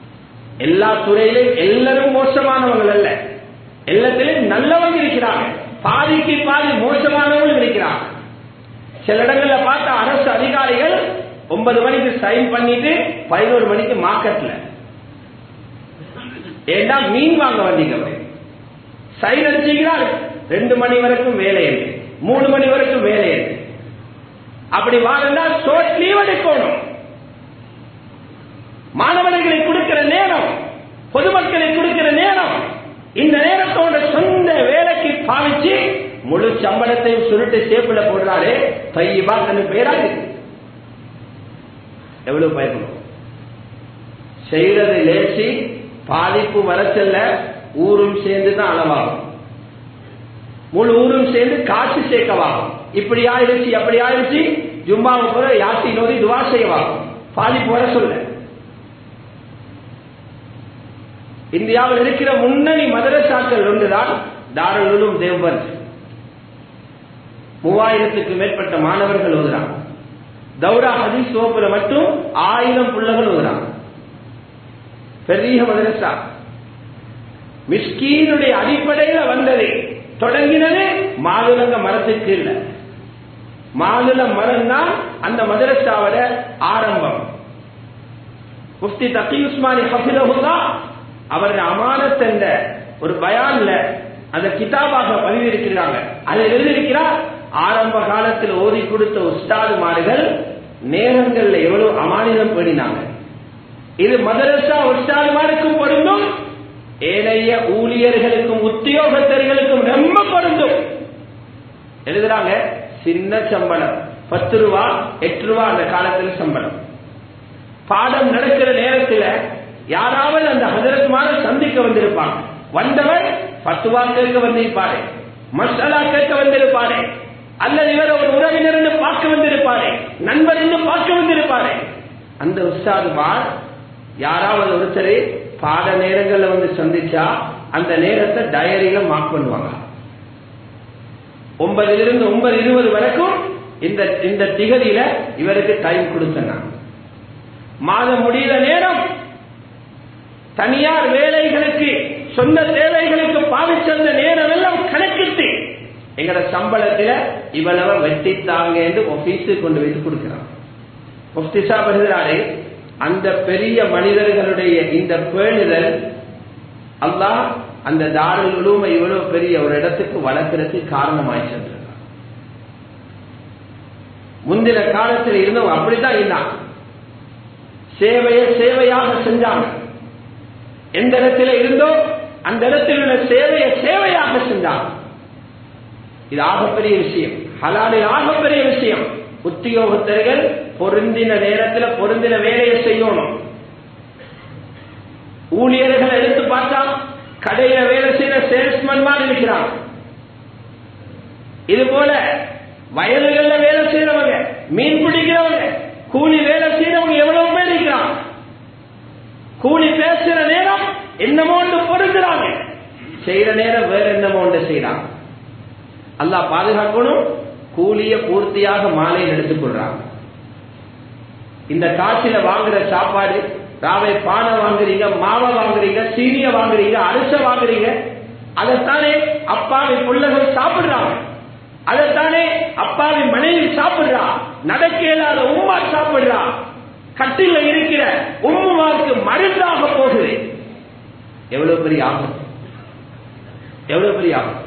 எல்லா துறையிலும் எல்லாரும் மோசமானவங்க அல்ல எல்லாத்திலும் நல்லவங்க இருக்கிறாங்க பாதிக்கு பாதி மோசமானவங்களும் இருக்கிறாங்க சில இடங்கள்ல பார்த்தா அரசு அதிகாரிகள் ஒன்பது மணிக்கு சைன் பண்ணிட்டு பதினோரு மணிக்கு மார்க்கெட்ல ஏண்டா மீன் வாங்க வந்தீங்க சைன் அடிச்சீங்களா ரெண்டு மணி வரைக்கும் வேலை இருக்கு மூணு மணி வரைக்கும் வேலை இருக்கு அப்படி வாழ்ந்தா ஷோர்ட் லீவ் எடுக்கணும் மாணவர்களை கொடுக்கிற நேரம் பொதுமக்களை கொடுக்கிற நேரம் இந்த நேரத்தோட சொந்த வேலைக்கு பாவிச்சு முழு சம்பளத்தையும் சுருட்டு சேப்புல போடுறாரு தையபா தன்னு பேராது எவ்வளவு பயப்படும் செய்யறது லேசி பாதிப்பு வரச்சல்ல ஊரும் சேர்ந்து தான் அளவாகும் முழு ஊரும் சேர்ந்து காசு சேர்க்கவாகும் இப்படி ஆயிடுச்சு அப்படி ஆயிடுச்சு ஜும்மாவுக்கு கூட யாசி நோதி துவா செய்யவாகும் பாதிப்பு வர சொல்ல இந்தியாவில் இருக்கிற முன்னணி மதரசாக்கள் ஒன்றுதான் தாரலுலும் தேவபந்த் மூவாயிரத்துக்கு மேற்பட்ட மாணவர்கள் ஓதுறாங்க தௌரா ஹதீஸ் வகுப்புல மட்டும் ஆயிரம் பிள்ளைகள் ஓதுறாங்க பெரிய மதரசா மிஸ்கீனுடைய அடிப்படையில வந்தது தொடங்கினது மாதுளங்க மரத்துக்கு இல்ல மாதுள மரம் தான் அந்த மதரசாவோட ஆரம்பம் முஃப்தி தக்கி உஸ்மானி ஹபிரஹுல்லா அவருடைய அமானத் என்ற ஒரு பயான்ல அந்த கிதாபாக பதிவிருக்கிறாங்க அதில் எழுதியிருக்கிறார் ஆரம்ப காலத்தில் ஓதி கொடுத்த உஸ்தாதுமார்கள் நேரங்கள்ல எவ்வளவு அமானிதம் பேணினாங்க இது மதரசா உஸ்தாதுமாருக்கும் பொருந்தும் ஏனைய ஊழியர்களுக்கும் உத்தியோகத்தர்களுக்கும் ரொம்ப பொருந்தும் எழுதுறாங்க சின்ன சம்பளம் பத்து ரூபா எட்டு ரூபா அந்த காலத்தில் சம்பளம் பாடம் நடக்கிற நேரத்தில் யாராவது அந்த ஹசரத்மான சந்திக்க வந்திருப்பாங்க வந்தவர் பத்துவா கேட்க வந்திருப்பாரு மசாலா கேட்க வந்திருப்பாரு அல்லது இவர் ஒரு உறவினர் என்று பார்க்க வந்திருப்பாரு நண்பர் என்று பார்க்க வந்திருப்பாரு அந்த உஸ்தாதுமார் யாராவது ஒருத்தர் பாட நேரங்கள்ல வந்து சந்திச்சா அந்த நேரத்தை டயரியில மார்க் பண்ணுவாங்க ஒன்பதுல இருந்து ஒன்பது இருபது வரைக்கும் இந்த இந்த திகதியில இவருக்கு டைம் கொடுத்தேன் மாதம் முடிகிற நேரம் தனியார் வேலைகளுக்கு சொந்த தேவைகளுக்கு பாவிச்சந்த நேரம் எல்லாம் கணக்கிட்டு எங்கட சம்பளத்துல இவ்வளவு வெட்டித்தாங்க என்று ஆபீஸுக்கு கொண்டு வைத்து கொடுக்கிறான் முஃப்திசா வருகிறாரே அந்த பெரிய மனிதர்களுடைய இந்த பேணுதல் அல்லாஹ் அந்த தாருல் உலூமை இவ்வளவு பெரிய ஒரு இடத்துக்கு வளர்க்கறதுக்கு காரணமாய் சென்றார் முந்தின காலத்தில் இருந்தவங்க அப்படித்தான் இருந்தான் சேவையை சேவையாக செஞ்சாங்க எந்த இடத்துல இருந்தோ அந்த இடத்தில் உள்ள சேவையை சேவையாக செஞ்சாங்க இது ஆகப்பெரிய விஷயம் ஹலாலில் ஆகப்பெரிய விஷயம் உத்தியோகத்தர்கள் பொருந்தின நேரத்தில் பொருந்தின வேலையை செய்யணும் ஊழியர்கள் எடுத்து பார்த்தா கடையில வேலை செய்யற சேல்ஸ்மேன் மாதிரி இருக்கிறாங்க இது போல வயல்கள்ல வேலை செய்யறவங்க மீன் பிடிக்கிறவங்க கூலி வேலை செய்யறவங்க எவ்வளவு பேர் இருக்கிறாங்க கூலி பேசுற நேரம் என்னமோ ஒன்று பொருந்துறாங்க செய்யற நேரம் வேற என்னமோ ஒன்று செய்யறாங்க அல்லாஹ் பாதுகாக்கணும் கூலிய பூர்த்தியாக மாலையில் எடுத்துக் கொள்றாங்க இந்த காசில வாங்குற சாப்பாடு ராவை பானை வாங்குறீங்க மாவை வாங்குறீங்க சீனிய வாங்குறீங்க அரிச வாங்குறீங்க அதைத்தானே அப்பாவி பிள்ளைகள் சாப்பிடுறாங்க அதைத்தானே அப்பாவி மனைவி சாப்பிடுறா நடக்க இயலாத உம்மா சாப்பிடுறா கட்டில இருக்கிற உம்முமாருக்கு மருந்தாக போகுது எவ்வளவு பெரிய ஆபத்து எவ்வளவு பெரிய ஆபத்து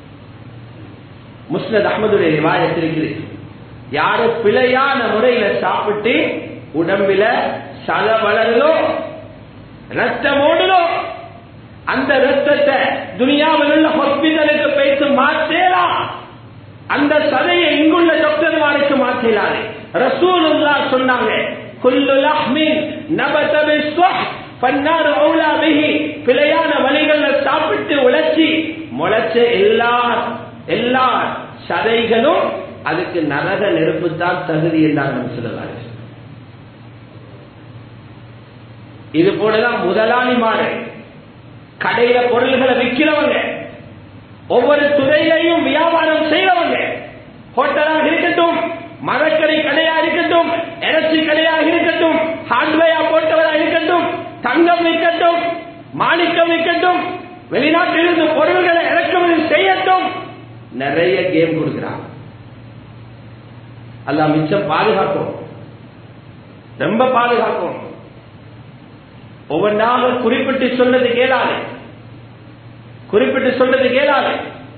முஸ்னத் அஹமதுடைய ரிவாயத் இருக்குது யாரு பிழையான முறையில சாப்பிட்டு உடம்பில சத வளருதோ ரத்தம் ஓடுதோ அந்த ரத்தத்தை துனியாவில் உள்ள ஹாஸ்பிட்டலுக்கு போயிட்டு மாற்றலாம் அந்த சதையை இங்குள்ள டாக்டர்மாருக்கு மாற்றலாது ரசூலுல்லா சொன்னாங்க குல்லு லஹ்மின் நபத பிஸ்வஹ் பன்னாறு ஔலா பிஹி பிழையான வழிகள்ல சாப்பிட்டு உழைச்சி முளைச்ச எல்லா எல்லா சதைகளும் அதுக்கு நரக நெருப்பு தான் தகுதி என்றாங்க சொல்லலாரு இது போலதான் முதலாளிமாரு கடையில பொருள்களை விற்கிறவங்க ஒவ்வொரு துறையிலையும் வியாபாரம் செய்யறவங்க ஹோட்டலாக இருக்கட்டும் மரக்கறி கடையா இருக்கட்டும் இறைச்சி கடையாக இருக்கட்டும் ஹார்ட்வேர் போட்டவரா இருக்கட்டும் தங்கம் விற்கட்டும் மாணிக்கம் விற்கட்டும் வெளிநாட்டிலிருந்து பொருள்களை இறக்குமதி செய்யட்டும் நிறைய கேம் கொடுக்கிறான் அல்லாஹ் மிச்சம் பாதுகாக்கும் ரொம்ப பாதுகாக்கும் ஒவ்வொன்றாக குறிப்பிட்டு சொன்னது கேளாது குறிப்பிட்டு சொன்னது கேளாது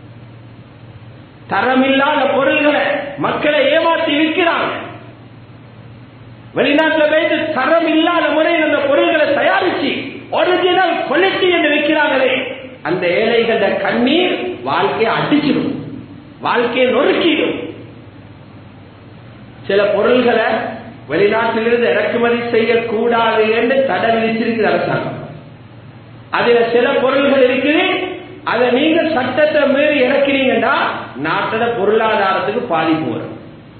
தரமில்லாத பொருள்களை மக்களை ஏமாற்றி விற்கிறாங்க வெளிநாட்டில் வைத்து தரம் இல்லாத முறையில் அந்த பொருள்களை தயாரிச்சு ஒரிஜினல் குவாலிட்டி என்று விற்கிறாங்களே அந்த ஏழைகள கண்ணீர் வாழ்க்கையை அடிச்சிடும் வாழ்க்கையை நொறுக்கிடும் சில பொருள்களை வெளிநாட்டிலிருந்து இறக்குமதி செய்யக்கூடாது என்று தடை விதிச்சிருக்குது அரசாங்கம் அதுல சில பொருள்கள் இருக்குது அதை நீங்க சட்டத்தை மீறி இறக்கிறீங்கன்னா நாட்டோட பொருளாதாரத்துக்கு பாதிப்பு வரும்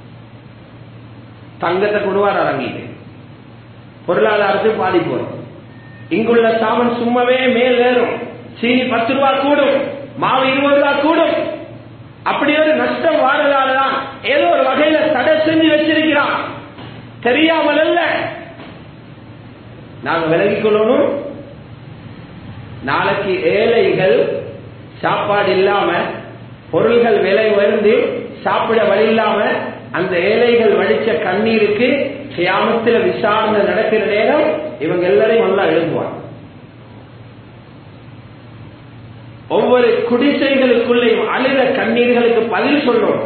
தங்கத்தை கொடுவார் அரங்கிட்டு பொருளாதாரத்துக்கு பாதிப்பு வரும் இங்குள்ள சாமன் சும்மாவே மேல் ஏறும் சீனி பத்து ரூபா கூடும் மாவு இருபது ரூபா கூடும் அப்படி ஒரு நஷ்டம் வாரதாலதான் ஏதோ ஒரு வகையில தடை செஞ்சு வச்சிருக்கிறான் தெரியாமல் அல்ல நாங்க விலகிக் கொள்ளணும் நாளைக்கு ஏழைகள் சாப்பாடு இல்லாம பொருள்கள் விலை உயர்ந்து சாப்பிட வழி இல்லாம அந்த ஏழைகள் வடிச்ச கண்ணீருக்கு கியாமத்தில் விசாரணை நடக்கிற நேரம் இவங்க எல்லாரையும் நல்லா எழுதுவாங்க ஒவ்வொரு குடிசைகளுக்குள்ளேயும் அழுத கண்ணீர்களுக்கு பதில் சொல்லணும்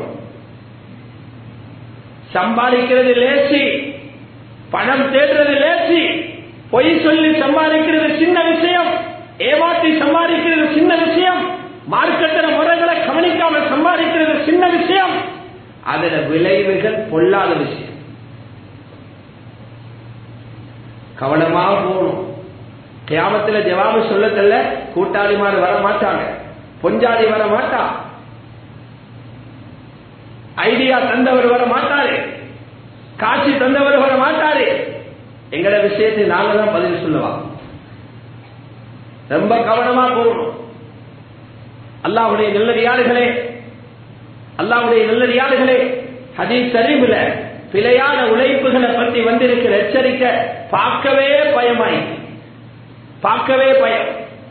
சம்பாதிக்கிறது லேசி பணம் தேடுறது லேசி பொய் சொல்லி சம்பாதிக்கிறது சின்ன விஷயம் ஏமாற்றி சம்பாதிக்கிறது சின்ன விஷயம் மார்க்கெட்டின முறைகளை கவனிக்காம சம்பாதிக்கிறது சின்ன விஷயம் அதோட விளைவுகள் பொல்லாத விஷயம் கவனமாக போகணும் கியாமத்துல ஜவாபு சொல்லத்தல்ல கூட்டாளிமார் வர மாட்டாங்க பொஞ்சாதி வர மாட்டா ஐடியா தந்தவர் வர மாட்டாரு காட்சி தந்தவர் வர மாட்டாரு எங்கட விஷயத்தை நாங்க தான் பதில் சொல்லுவா ரொம்ப கவனமா போகணும் அல்லாவுடைய நல்லடியாளுகளே அல்லாவுடைய நல்லடியாளுகளே ஹதீஸ் அறிவுல பிழையான உழைப்புகளை பற்றி வந்திருக்கிற எச்சரிக்கை பார்க்கவே பயமாய் பார்க்கவே பயம்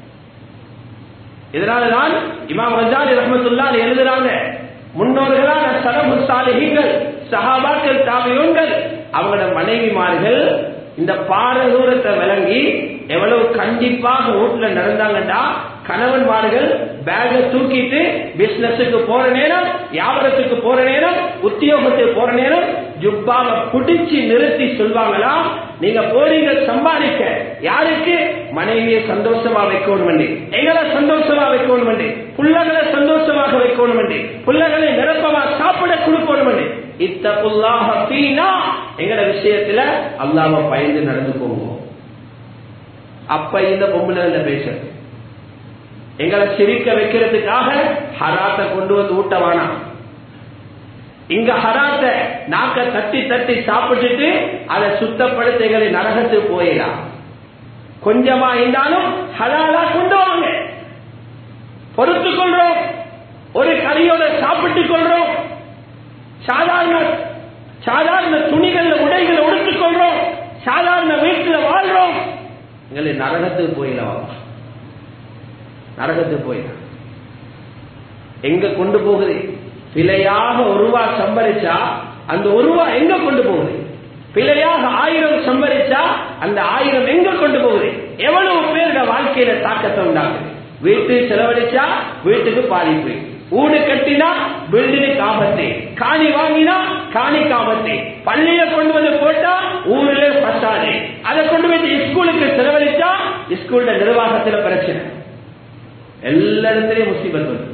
இதனாலதான் இமாம் ரஜாலி ரஹமத்துல்லா எழுதுறாங்க முன்னோர்களான சலபு சாலிகள் சஹாபாக்கள் தாவியோன்கள் அவங்களோட மனைவிமார்கள் இந்த பாரதூரத்தை விளங்கி எவ்வளவு கண்டிப்பாக வீட்டுல நடந்தாங்கடா கணவன்மார்கள் பேக தூக்கிட்டு பிசினஸுக்கு போற நேரம் வியாபாரத்துக்கு போற நேரம் உத்தியோகத்துக்கு போற நேரம் ஜுப்பாவை புடிச்சு நிறுத்தி சொல்வாங்களா நீங்க போறீங்க சம்பாதிக்க யாருக்கு மனைவியை சந்தோஷமா வைக்கணும் எங்களை சந்தோஷமா வைக்கணும் புள்ளகளை சந்தோஷமாக வைக்கணும் புள்ளகளை நிரப்பமா சாப்பிட கொடுக்கணும் இத்த புல்லாக பீனா எங்கட விஷயத்துல அல்லாம பயந்து நடந்து போவோம் அப்ப இந்த பொம்பளை பேசுறது எங்களை சிரிக்க வைக்கிறதுக்காக ஹராத்தை கொண்டு வந்து ஊட்டவானா இங்க ஹராத்த நாக்க தட்டி தட்டி சாப்பிட்டுட்டு அதை சுத்தப்படுத்த எங்களை நரகத்துக்கு போயிடலாம் கொஞ்சமா இருந்தாலும் ஹலாலா கொண்டு வாங்க பொறுத்துக் கொள்றோம் ஒரு கறியோட சாப்பிட்டுக் கொள்றோம் சாதாரண சாதாரண துணிகள் உடைகளை உடுத்துக் கொள்றோம் சாதாரண வீட்டில் வாழ்றோம் எங்களை நரகத்துக்கு போயிடலாம் நரகத்துக்கு போயிடலாம் எங்க கொண்டு போகுது பிழையாக ஒரு ரூபா சம்பரிச்சா அந்த ஒரு ரூபா எங்க கொண்டு போகுது பிழையாக ஆயிரம் சம்பரிச்சா அந்த ஆயிரம் எங்க கொண்டு போகுது எவ்வளவு பேரோட வாழ்க்கையில தாக்கத்தை உண்டாகுது வீட்டு செலவழிச்சா வீட்டுக்கு பாதிப்பு ஊடு கட்டினா பில்டிங் ஆபத்து காணி வாங்கினா காணி ஆபத்து பள்ளியில கொண்டு வந்து போட்டா ஊர்ல பசாது அதை கொண்டு போய் ஸ்கூலுக்கு செலவழிச்சா ஸ்கூல்ல நிர்வாகத்துல பிரச்சனை எல்லா இடத்திலையும் முசிபத் வருது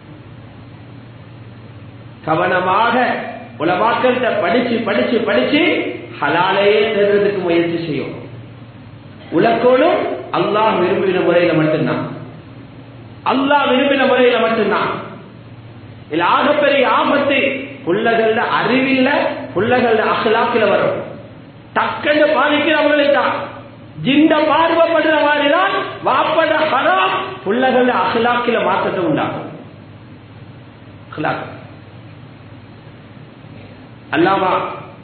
கவனமாக உலமாக்கள்கிட்ட படிச்சு படிச்சு படிச்சு ஹலாலையே தேடுறதுக்கு முயற்சி செய்யும் உலக்கோடும் அல்லாஹ் விரும்பின முறையில மட்டும்தான் அல்லாஹ் விரும்பின முறையில மட்டும்தான் இதுல ஆகப்பெரிய ஆபத்து புள்ளகள்ல அறிவில்ல புள்ளகள்ல அகலாக்கில வரும் டக்குன்னு பாதிக்கிறவங்களை தான் ஜிண்ட பார்வைப்படுற மாதிரிதான் வாப்பட ஹராம் புள்ளகள்ல அகலாக்கில மாற்றத்தை உண்டாகும் அகலாக் அல்லாமா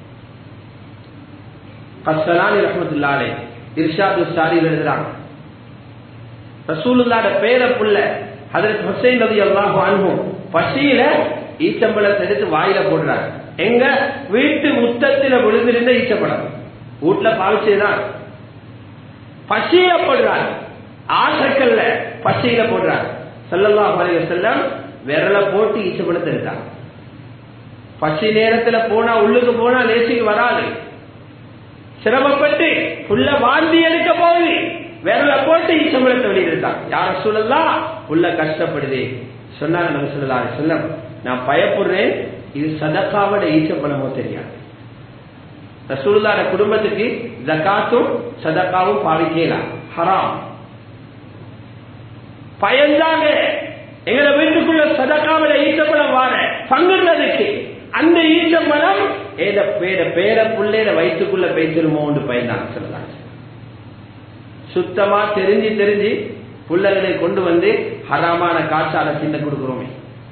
கஸ்தலானி ரஹமத்துல்லாலே இர்ஷாது சாரியில் எழுதுறாங்க ரசூலுல்லாட பேர புள்ள ஹதரத் ஹுசைன் ரதி அல்லாஹு அன்ஹு பசியில ஈச்சம்பழத்தை எடுத்து வாயில போடுறாரு எங்க வீட்டு முத்தத்தில விழுந்திருந்த ஈச்சம்பழம் வீட்டுல பாவிச்சதுதான் பசியில போடுறாரு ஆசைக்கல்ல பசியில போடுறாரு செல்லல்லா அலைய செல்லம் விரல போட்டு ஈச்சம்பழத்தை எடுத்தாங்க பசி நேரத்துல போனா உள்ளுக்கு போனா லேசிக்கு வராது சிரமப்பட்டு உள்ள வாந்தி எடுக்க போகுது விரல போட்டு ஈச்சம்பழத்தை வெளியிட்டாங்க யார சொல்லலாம் உள்ள கஷ்டப்படுது சொன்னாங்க நம்ம சொல்லலாம் சொல்ல நான் பயப்படுறேன் இது சதக்காவோட ஈச்சம்பழமோ தெரியாது ரசூலுல்லாட குடும்பத்துக்கு ஜகாத்தும் சதக்காவும் பாவிக்கலாம் ஹராம் பயந்தாங்க எங்களை வீட்டுக்குள்ள சதக்காவில ஈச்சப்பழம் வார பங்குறதுக்கு அந்த ஈச்சப்பழம் ஏத பேர பேர புள்ளையில வயிற்றுக்குள்ள பேசிருமோன்னு பயந்தாங்க சொல்லலாம் சுத்தமா தெரிஞ்சு தெரிஞ்சு புள்ளைகளை கொண்டு வந்து ஹராமான காற்றால தின்ன கொடுக்கிறோமே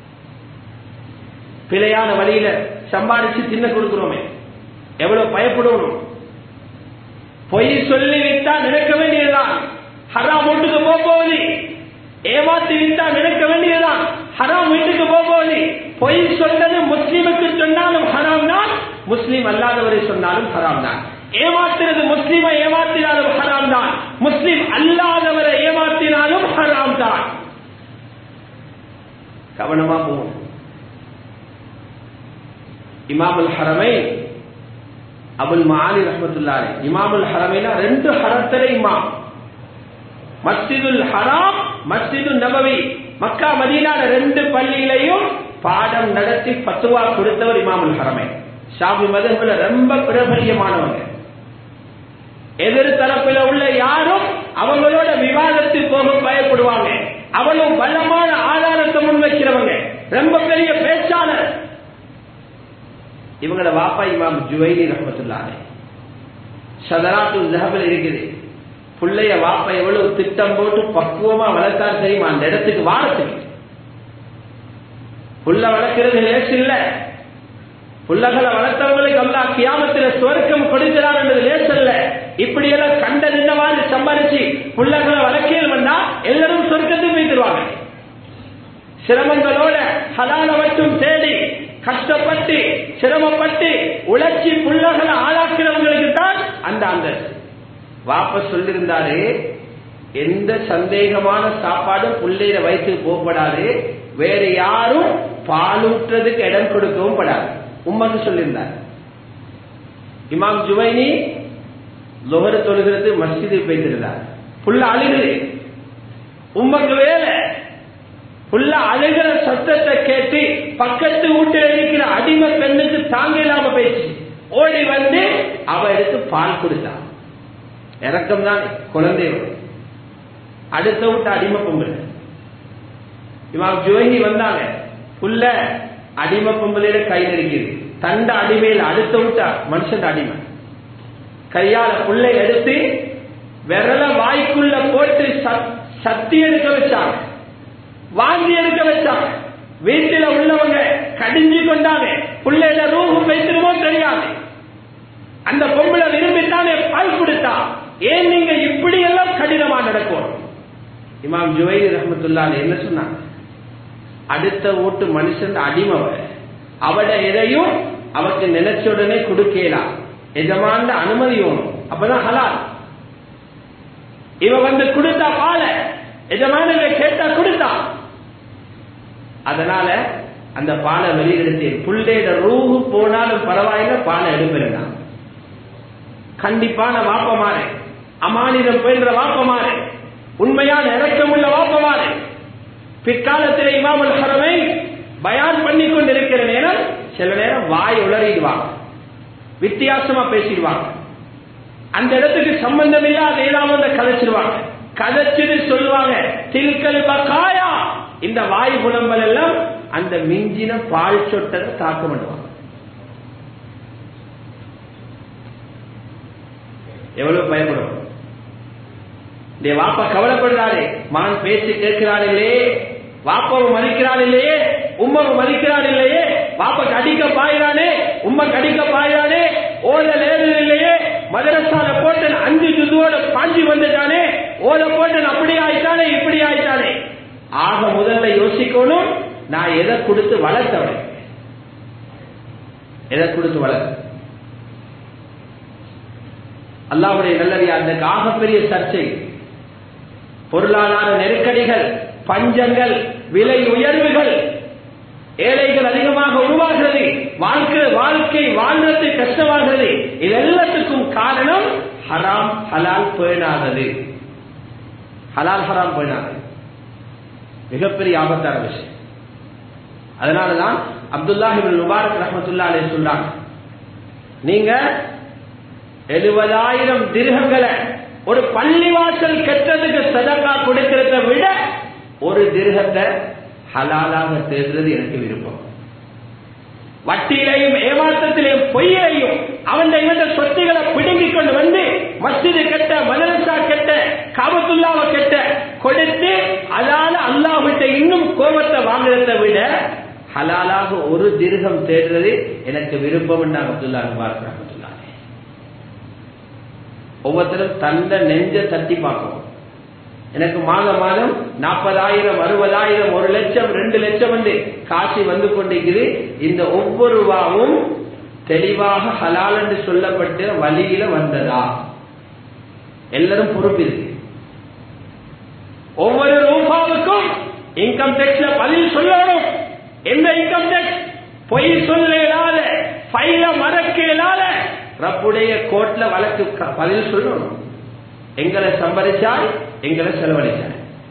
பிழையான வழியில சம்பாதிச்சு தின்ன கொடுக்கிறோமே எவ்வளவு பயப்படணும் பொய் சொல்லி விட்டா நினைக்க வேண்டியதுதான் ஹராம் வீட்டுக்கு போக போகுது ஏமாத்தி விட்டா நினைக்க வேண்டியதுதான் ஹராம் வீட்டுக்கு போக போகுது பொய் சொன்னது முஸ்லீமுக்கு சொன்னாலும் ஹராம் தான் முஸ்லீம் அல்லாதவரை சொன்னாலும் ஹராம் தான் ஏமாத்துறது முஸ்லீமை ஏமாத்தினாலும் ஹராம் தான் முஸ்லீம் அல்லாதவரை ஏமாத்தினாலும் ஹராம் தான் கவனமா போகும் இமாமுல் ஹரமை அபுல் மாலி ரஹமத்துல்லாரி இமாமுல் ஹரமைனா ரெண்டு ஹரத்தரை இமாம் மஸ்ஜிதுல் ஹராம் மஸ்ஜிது நபவி மக்கா மதீனால ரெண்டு பள்ளியிலையும் பாடம் நடத்தி பத்துவா கொடுத்தவர் இமாமுல் ஹரமை ஷாபி மதகுல ரொம்ப பிரபலியமானவங்க எதிர் தரப்பில் உள்ள யாரும் அவங்களோட விவாதத்தில் போக பயப்படுவாங்க அவளும் பலமான ஆதாரத்தை முன்வைக்கிறவங்க ரொம்ப பெரிய பேச்சாளர் இவங்கள வாப்பா இமாம் ஜுவைனி ரஹமத்துல்லாலே சதராத்து ஜஹபில் இருக்குது பிள்ளைய வாப்பா எவ்வளவு திட்டம் போட்டு பக்குவமா வளர்த்தார் தெரியுமா அந்த இடத்துக்கு வாரத்துக்கு புள்ள வளர்க்கிறது லேசு இல்ல புள்ளகளை வளர்த்தவங்களுக்கு அல்லா கியாமத்தில சுவர்க்கம் கொடுக்கிறார் என்றது லேசல்ல இப்படி எல்லாம் கண்ட நின்னவாறு சம்பாதிச்சு புள்ளகளை வளர்க்கையில் வந்தா எல்லாரும் சொர்க்கத்துக்கு போய்த்துருவாங்க சிரமங்களோட ஹலால மட்டும் தேடி கஷ்டப்பட்டு சிரமப்பட்டு உழைச்சி புள்ளகளை ஆளாக்கிறவங்களுக்கு தான் அந்த அந்தஸ்து வாபஸ் சொல்லியிருந்தாரு எந்த சந்தேகமான சாப்பாடும் புள்ளையில வயிற்றுக்கு போகப்படாது வேற யாரும் பாலூற்றுறதுக்கு இடம் கொடுக்கவும் படாது உம்மக்கு சொல்லியிருந்தார் இமாம் ஜுவைனி லொஹர் தொழுகிறது மஸ்ஜிது போய்த்திருந்தார் புள்ள அழுகுது உம்மக்கு வேலை புள்ள அழுகிற சத்தத்தை கேட்டு பக்கத்து வீட்டில் இருக்கிற அடிமை பெண்ணுக்கு தாங்க இல்லாம பேச்சு ஓடி வந்து அவ எடுத்து பால் கொடுத்தான் இறக்கம் தான் குழந்தை அடுத்த விட்டு அடிமை பொம்பளை இவன் ஜோஹி வந்தாங்க புள்ள அடிமை பொம்பளையில கை நெருக்கிது தண்ட அடிமையில் அடுத்த விட்டா மனுஷன் அடிமை கையால புள்ளை எடுத்து விரல வாய்க்குள்ள போட்டு சத்தி எடுக்க வச்சாங்க வாந்தி எடுக்க வச்சாங்க வீட்டில உள்ளவங்க கடிஞ்சு கொண்டாங்க பிள்ளையில ரூபு வைத்திருமோ தெரியாது அந்த பொம்பளை விரும்பித்தானே பால் கொடுத்தா ஏன் நீங்க இப்படி எல்லாம் கடினமா நடக்கும் இமாம் ஜுவைரி ரஹமத்துல்லால என்ன சொன்னாங்க அடுத்த வீட்டு மனுஷன் அடிமை அவட எதையும் அவருக்கு நினைச்ச உடனே கொடுக்கலாம் எஜமான அனுமதி வேணும் அப்பதான் ஹலால் இவ வந்து கொடுத்தா பால எஜமான கேட்டா கொடுத்தா அதனால அந்த பாலை வெளியெடுத்தேன் புள்ளையோட ரூஹு போனாலும் பரவாயில்ல பாலை எடுப்பிருந்தான் கண்டிப்பான வாப்பமாறு அமானிதம் பயின்ற வாப்பமாறு உண்மையான இறக்கமுள்ள வாப்பமாறு பிற்காலத்தில் இமாமுல் ஹரமை பயான் பண்ணி கொண்டிருக்கிற நேரம் சில நேரம் வாய் உளறிடுவாங்க வித்தியாசமா பேசிடுவாங்க அந்த இடத்துக்கு சம்பந்தம் இல்லாத ஏதாவது கதைச்சிருவாங்க கதைச்சுன்னு சொல்லுவாங்க தில்கல் பக்காயா இந்த வாய் புலம்பல் எல்லாம் அந்த மிஞ்சின பால் சொட்டத்தை தாக்க பண்ணுவாங்க எவ்வளவு பயப்படும் வாப்பா கவலைப்படுறாரு மகன் பேச்சு கேட்கிறான் இல்லையே வாப்பாவும் மதிக்கிறான் இல்லையே உம்மாவும் மதிக்கிறான் இல்லையே வாப்பாக்கு அடிக்க பாயிறானே உம்மக்கு அடிக்க பாயிறானே ஓத லேடு இல்லையே மதரசால போட்டு அஞ்சு ஜுதுவோட பாஞ்சி வந்துட்டானே ஓத போட்டு அப்படி ஆயிட்டானே இப்படி ஆயிட்டானே ஆக முதல்ல யோசிக்கணும் நான் எதை கொடுத்து வளர்த்தவன் எதை கொடுத்து வளர்த்த அல்லாவுடைய நல்லறியா அந்த ஆகப்பெரிய சர்ச்சை பொருளாதார நெருக்கடிகள் பஞ்சங்கள் விலை உயர்வுகள் ஏழைகள் அதிகமாக உருவாகிறது வாழ்க்கை வாழ்க்கை வாழ்றது கஷ்டமாகிறது இது எல்லாத்துக்கும் காரணம் ஹராம் ஹலால் பேணாதது ஹலால் ஹராம் பேணாதது மிகப்பெரிய ஆபத்தான விஷயம் அதனாலதான் அப்துல்லாஹிபின் முபாரக் ரஹமத்துல்லா அலே சொல்றாங்க நீங்க எழுபதாயிரம் திருகங்களை ஒரு பள்ளிவாசல் கெட்டதுக்கு சதக்கா கொடுக்கிறத விட ஒரு திருகத்தை ஹலாலாக தேர்ந்தது எனக்கு விருப்பம் வட்டியிலையும் ஏமாற்றத்திலையும் பொய்யிலையும் அவன் இவன் சொத்துக்களை பிடுங்கிக் கொண்டு வந்து மஸ்ஜிது கெட்ட மதரசா கெட்ட காபத்துல்லாவை கெட்ட கொடுத்து அதால அல்லாஹ்விட்ட இன்னும் கோபத்தை வாங்குறதை விட ஹலாலாக ஒரு திருகம் தேடுறது எனக்கு விருப்பம் என்று அப்துல்லா பார்க்கிறாங்க ஒவ்வொருத்தரும் தந்த நெஞ்ச தட்டி பார்க்கணும் எனக்கு மாதம் மாதம் நாற்பதாயிரம் அறுபதாயிரம் ஒரு லட்சம் ரெண்டு லட்சம் வந்து காசி வந்து கொண்டிருக்குது இந்த ஒவ்வொரு ரூபாவும் தெளிவாக ஹலால் என்று சொல்லப்பட்ட வழியில வந்ததா எல்லாரும் பொறுப்பு இருக்கு ஒவ்வொரு ரூபாவுக்கும் இன்கம் டேக்ஸ்ல பதில் சொல்லணும் எந்த இன்கம் டேக்ஸ் பொய் சொல்ல இயலாத ஃபைல மறக்க இயலாத ரப்புடைய கோட்ல வழக்கு பதில் சொல்லணும் எங்களை சம்பரிச்சால் எங்களை செலவழிச்சார்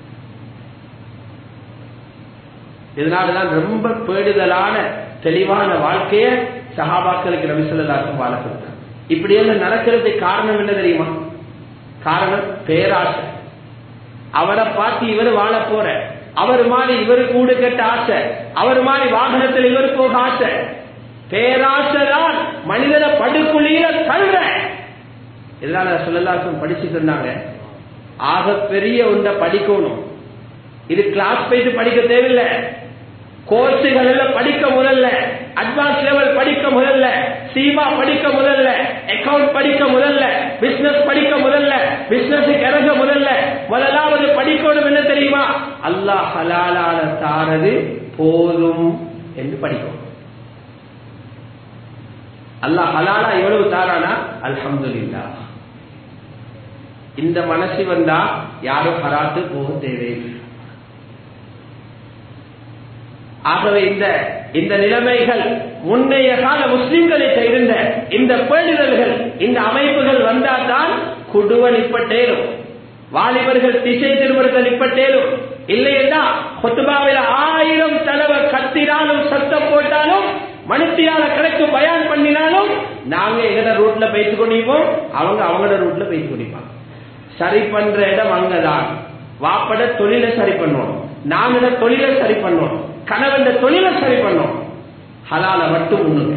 இதனாலதான் ரொம்ப பேடுதலான தெளிவான வாழ்க்கைய சகாபாக்களுக்கு நபிசல்லாக்கும் வாழ கொடுத்தார் இப்படி எல்லாம் நடக்கிறதுக்கு காரணம் என்ன தெரியுமா காரணம் பேராசை அவரை பார்த்து இவர் வாழ போற அவர் மாதிரி இவரு கூடு கட்ட ஆசை அவர் மாதிரி வாகனத்தில் இவர் போக ஆசை பேராசைதான் மனிதனை படுக்குழியில தள்ளுற இதனால சொல்லலாசம் படிச்சுட்டு இருந்தாங்க ஆக பெரிய ஒன்றை படிக்கணும் இது கிளாஸ் போயிட்டு படிக்க தேவையில்லை கோர்ஸுகள் எல்லாம் படிக்க முதல்ல அட்வான்ஸ் லெவல் படிக்க முதல்ல சீமா படிக்க முதல்ல அக்கவுண்ட் படிக்க முதல்ல பிசினஸ் படிக்க முதல்ல பிசினஸ் இறங்க முதல்ல முதலாவது படிக்கணும் என்ன தெரியுமா அல்லாஹ் ஹலாலான தாரது போதும் என்று படிக்கணும் அல்லாஹ் ஹலாலா எவ்வளவு தாரானா அல்ஹம்துலில்லா இந்த மனசு வந்தா யாரும் ஹராத்து போக தேவையில்லை ஆகவே இந்த இந்த நிலைமைகள் முன்னைய கால முஸ்லிம்களை செய்திருந்த இந்த பேடுதல்கள் இந்த அமைப்புகள் வந்தால்தான் குடுவ நிப்பட்டேரும் வாலிபர்கள் திசை திருமணத்தில் நிப்பட்டேரும் இல்லையா கொத்துபாவில ஆயிரம் தடவை கத்தினாலும் சத்தம் போட்டாலும் மனுத்தியால கணக்கு பயான் பண்ணினாலும் நாங்க எங்கட ரூட்ல பேசிக் கொண்டிருப்போம் அவங்க அவங்களோட ரூட்ல பேசிக் கொண்டிருப்பாங்க சரி பண்ற இடம் அங்கதான் வாப்பட தொழிலை சரி பண்ணுவோம் நாங்கள தொழிலை சரி பண்ணுவோம் கணவன் தொழிலை சரி பண்ணும் ஹலால மட்டும் உண்ணுங்க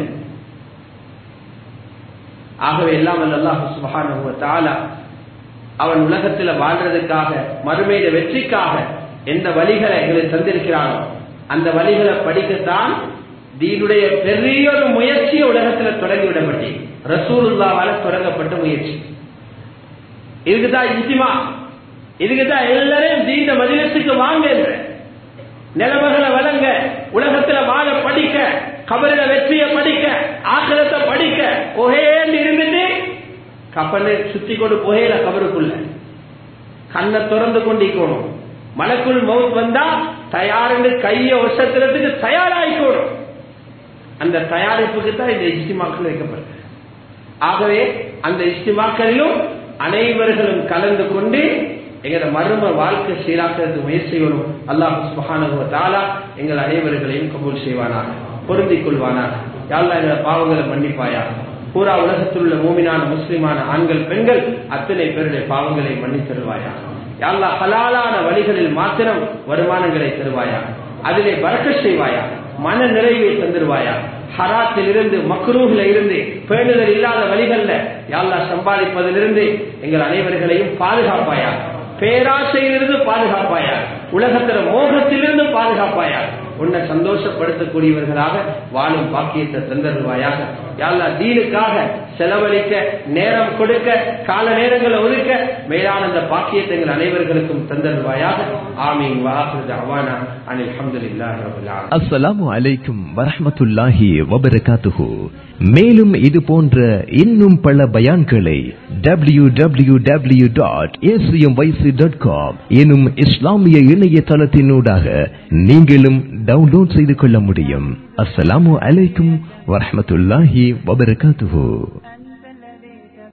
ஆகவே எல்லாம் அல்லாஹ் சுபஹான அவன் உலகத்துல வாழ்றதுக்காக மறுமையில வெற்றிக்காக எந்த வழிகளை எங்களுக்கு தந்திருக்கிறானோ அந்த வழிகளை படிக்கத்தான் தீனுடைய பெரிய ஒரு முயற்சியை உலகத்துல தொடங்கி விடப்பட்டு ரசூலுல்லாவால தொடங்கப்பட்ட முயற்சி இதுக்குதான் இஜிமா இதுக்குதான் எல்லாரையும் தீண்ட மதிலத்துக்கு வாங்க நிலமகளை வழங்க உலகத்துல வாழ படிக்க கபரில வெற்றிய படிக்க ஆக்கிரத்தை படிக்க புகையேன்னு இருந்துட்டு கப்பலை சுத்தி கொண்டு புகையில கபருக்குள்ள கண்ணை திறந்து கொண்டிருக்கணும் மனக்குள் மவுத் வந்தா தயாருன்னு கைய ஒசத்துறதுக்கு தயாராகிக்கணும் அந்த தயாரிப்புக்கு தான் இந்த இஸ்திமாக்கள் வைக்கப்படுது ஆகவே அந்த இஸ்திமாக்களிலும் அனைவர்களும் கலந்து கொண்டு எங்களோட மர்ம வாழ்க்கை சீராக்கிறதுக்கு முயற்சி செய்யணும் அல்லாஹ் சுபஹானஹு தாலா எங்கள் அனைவர்களையும் கபூல் செய்வானாக பொருந்திக் கொள்வானாக யாழ்லா எங்களோட பாவங்களை மன்னிப்பாயா பூரா உலகத்தில் உள்ள மூமினான முஸ்லிமான ஆண்கள் பெண்கள் அத்தனை பேருடைய பாவங்களை மன்னித் தருவாயா யாழ்லா ஹலாலான வழிகளில் மாத்திரம் வருமானங்களை தருவாயா அதிலே பறக்க செய்வாயா மன நிறைவை தந்துருவாயா ஹராத்தில் இருந்து மக்ரூஹில் இருந்து பேணுதல் இல்லாத வழிகள்ல யாழ்லா சம்பாதிப்பதிலிருந்து எங்கள் அனைவர்களையும் பாதுகாப்பாயா பேராசையிலிருந்து பாதுகாப்பாயா உலகத்தில மோகத்திலிருந்து பாதுகாப்பாயா உன்னை சந்தோஷப்படுத்தக்கூடியவர்களாக வாழும் பாக்கியத்தை தந்தருவாயாக யாழ்லா தீனுக்காக செலவழிக்க நேரம் கொடுக்க கால நேரங்களை ஒதுக்க மேலான அந்த பாக்கியத்தை எங்கள் அனைவர்களுக்கும் தந்தருவாயாக ஆமீன் வாஹிர் அவானா அனில் அல்ஹம்துலில்லாஹி ரப்பில் ஆலமீன் அஸ்ஸலாமு அலைக்கும் வரஹ்மத்துல்லாஹி வபரகாத்துஹு மேலும் இது போன்ற இன்னும் பல பயான்களை W W W dot dot com எனும் இஸ்லாமிய இணையதளத்தினூடாக நீங்களும் டவுன்லோட் செய்து கொள்ள முடியும் அஸ்ஸலாமு அலைக்கும் வரஹ்மத்துல்லாஹி வபரகாத்துஹு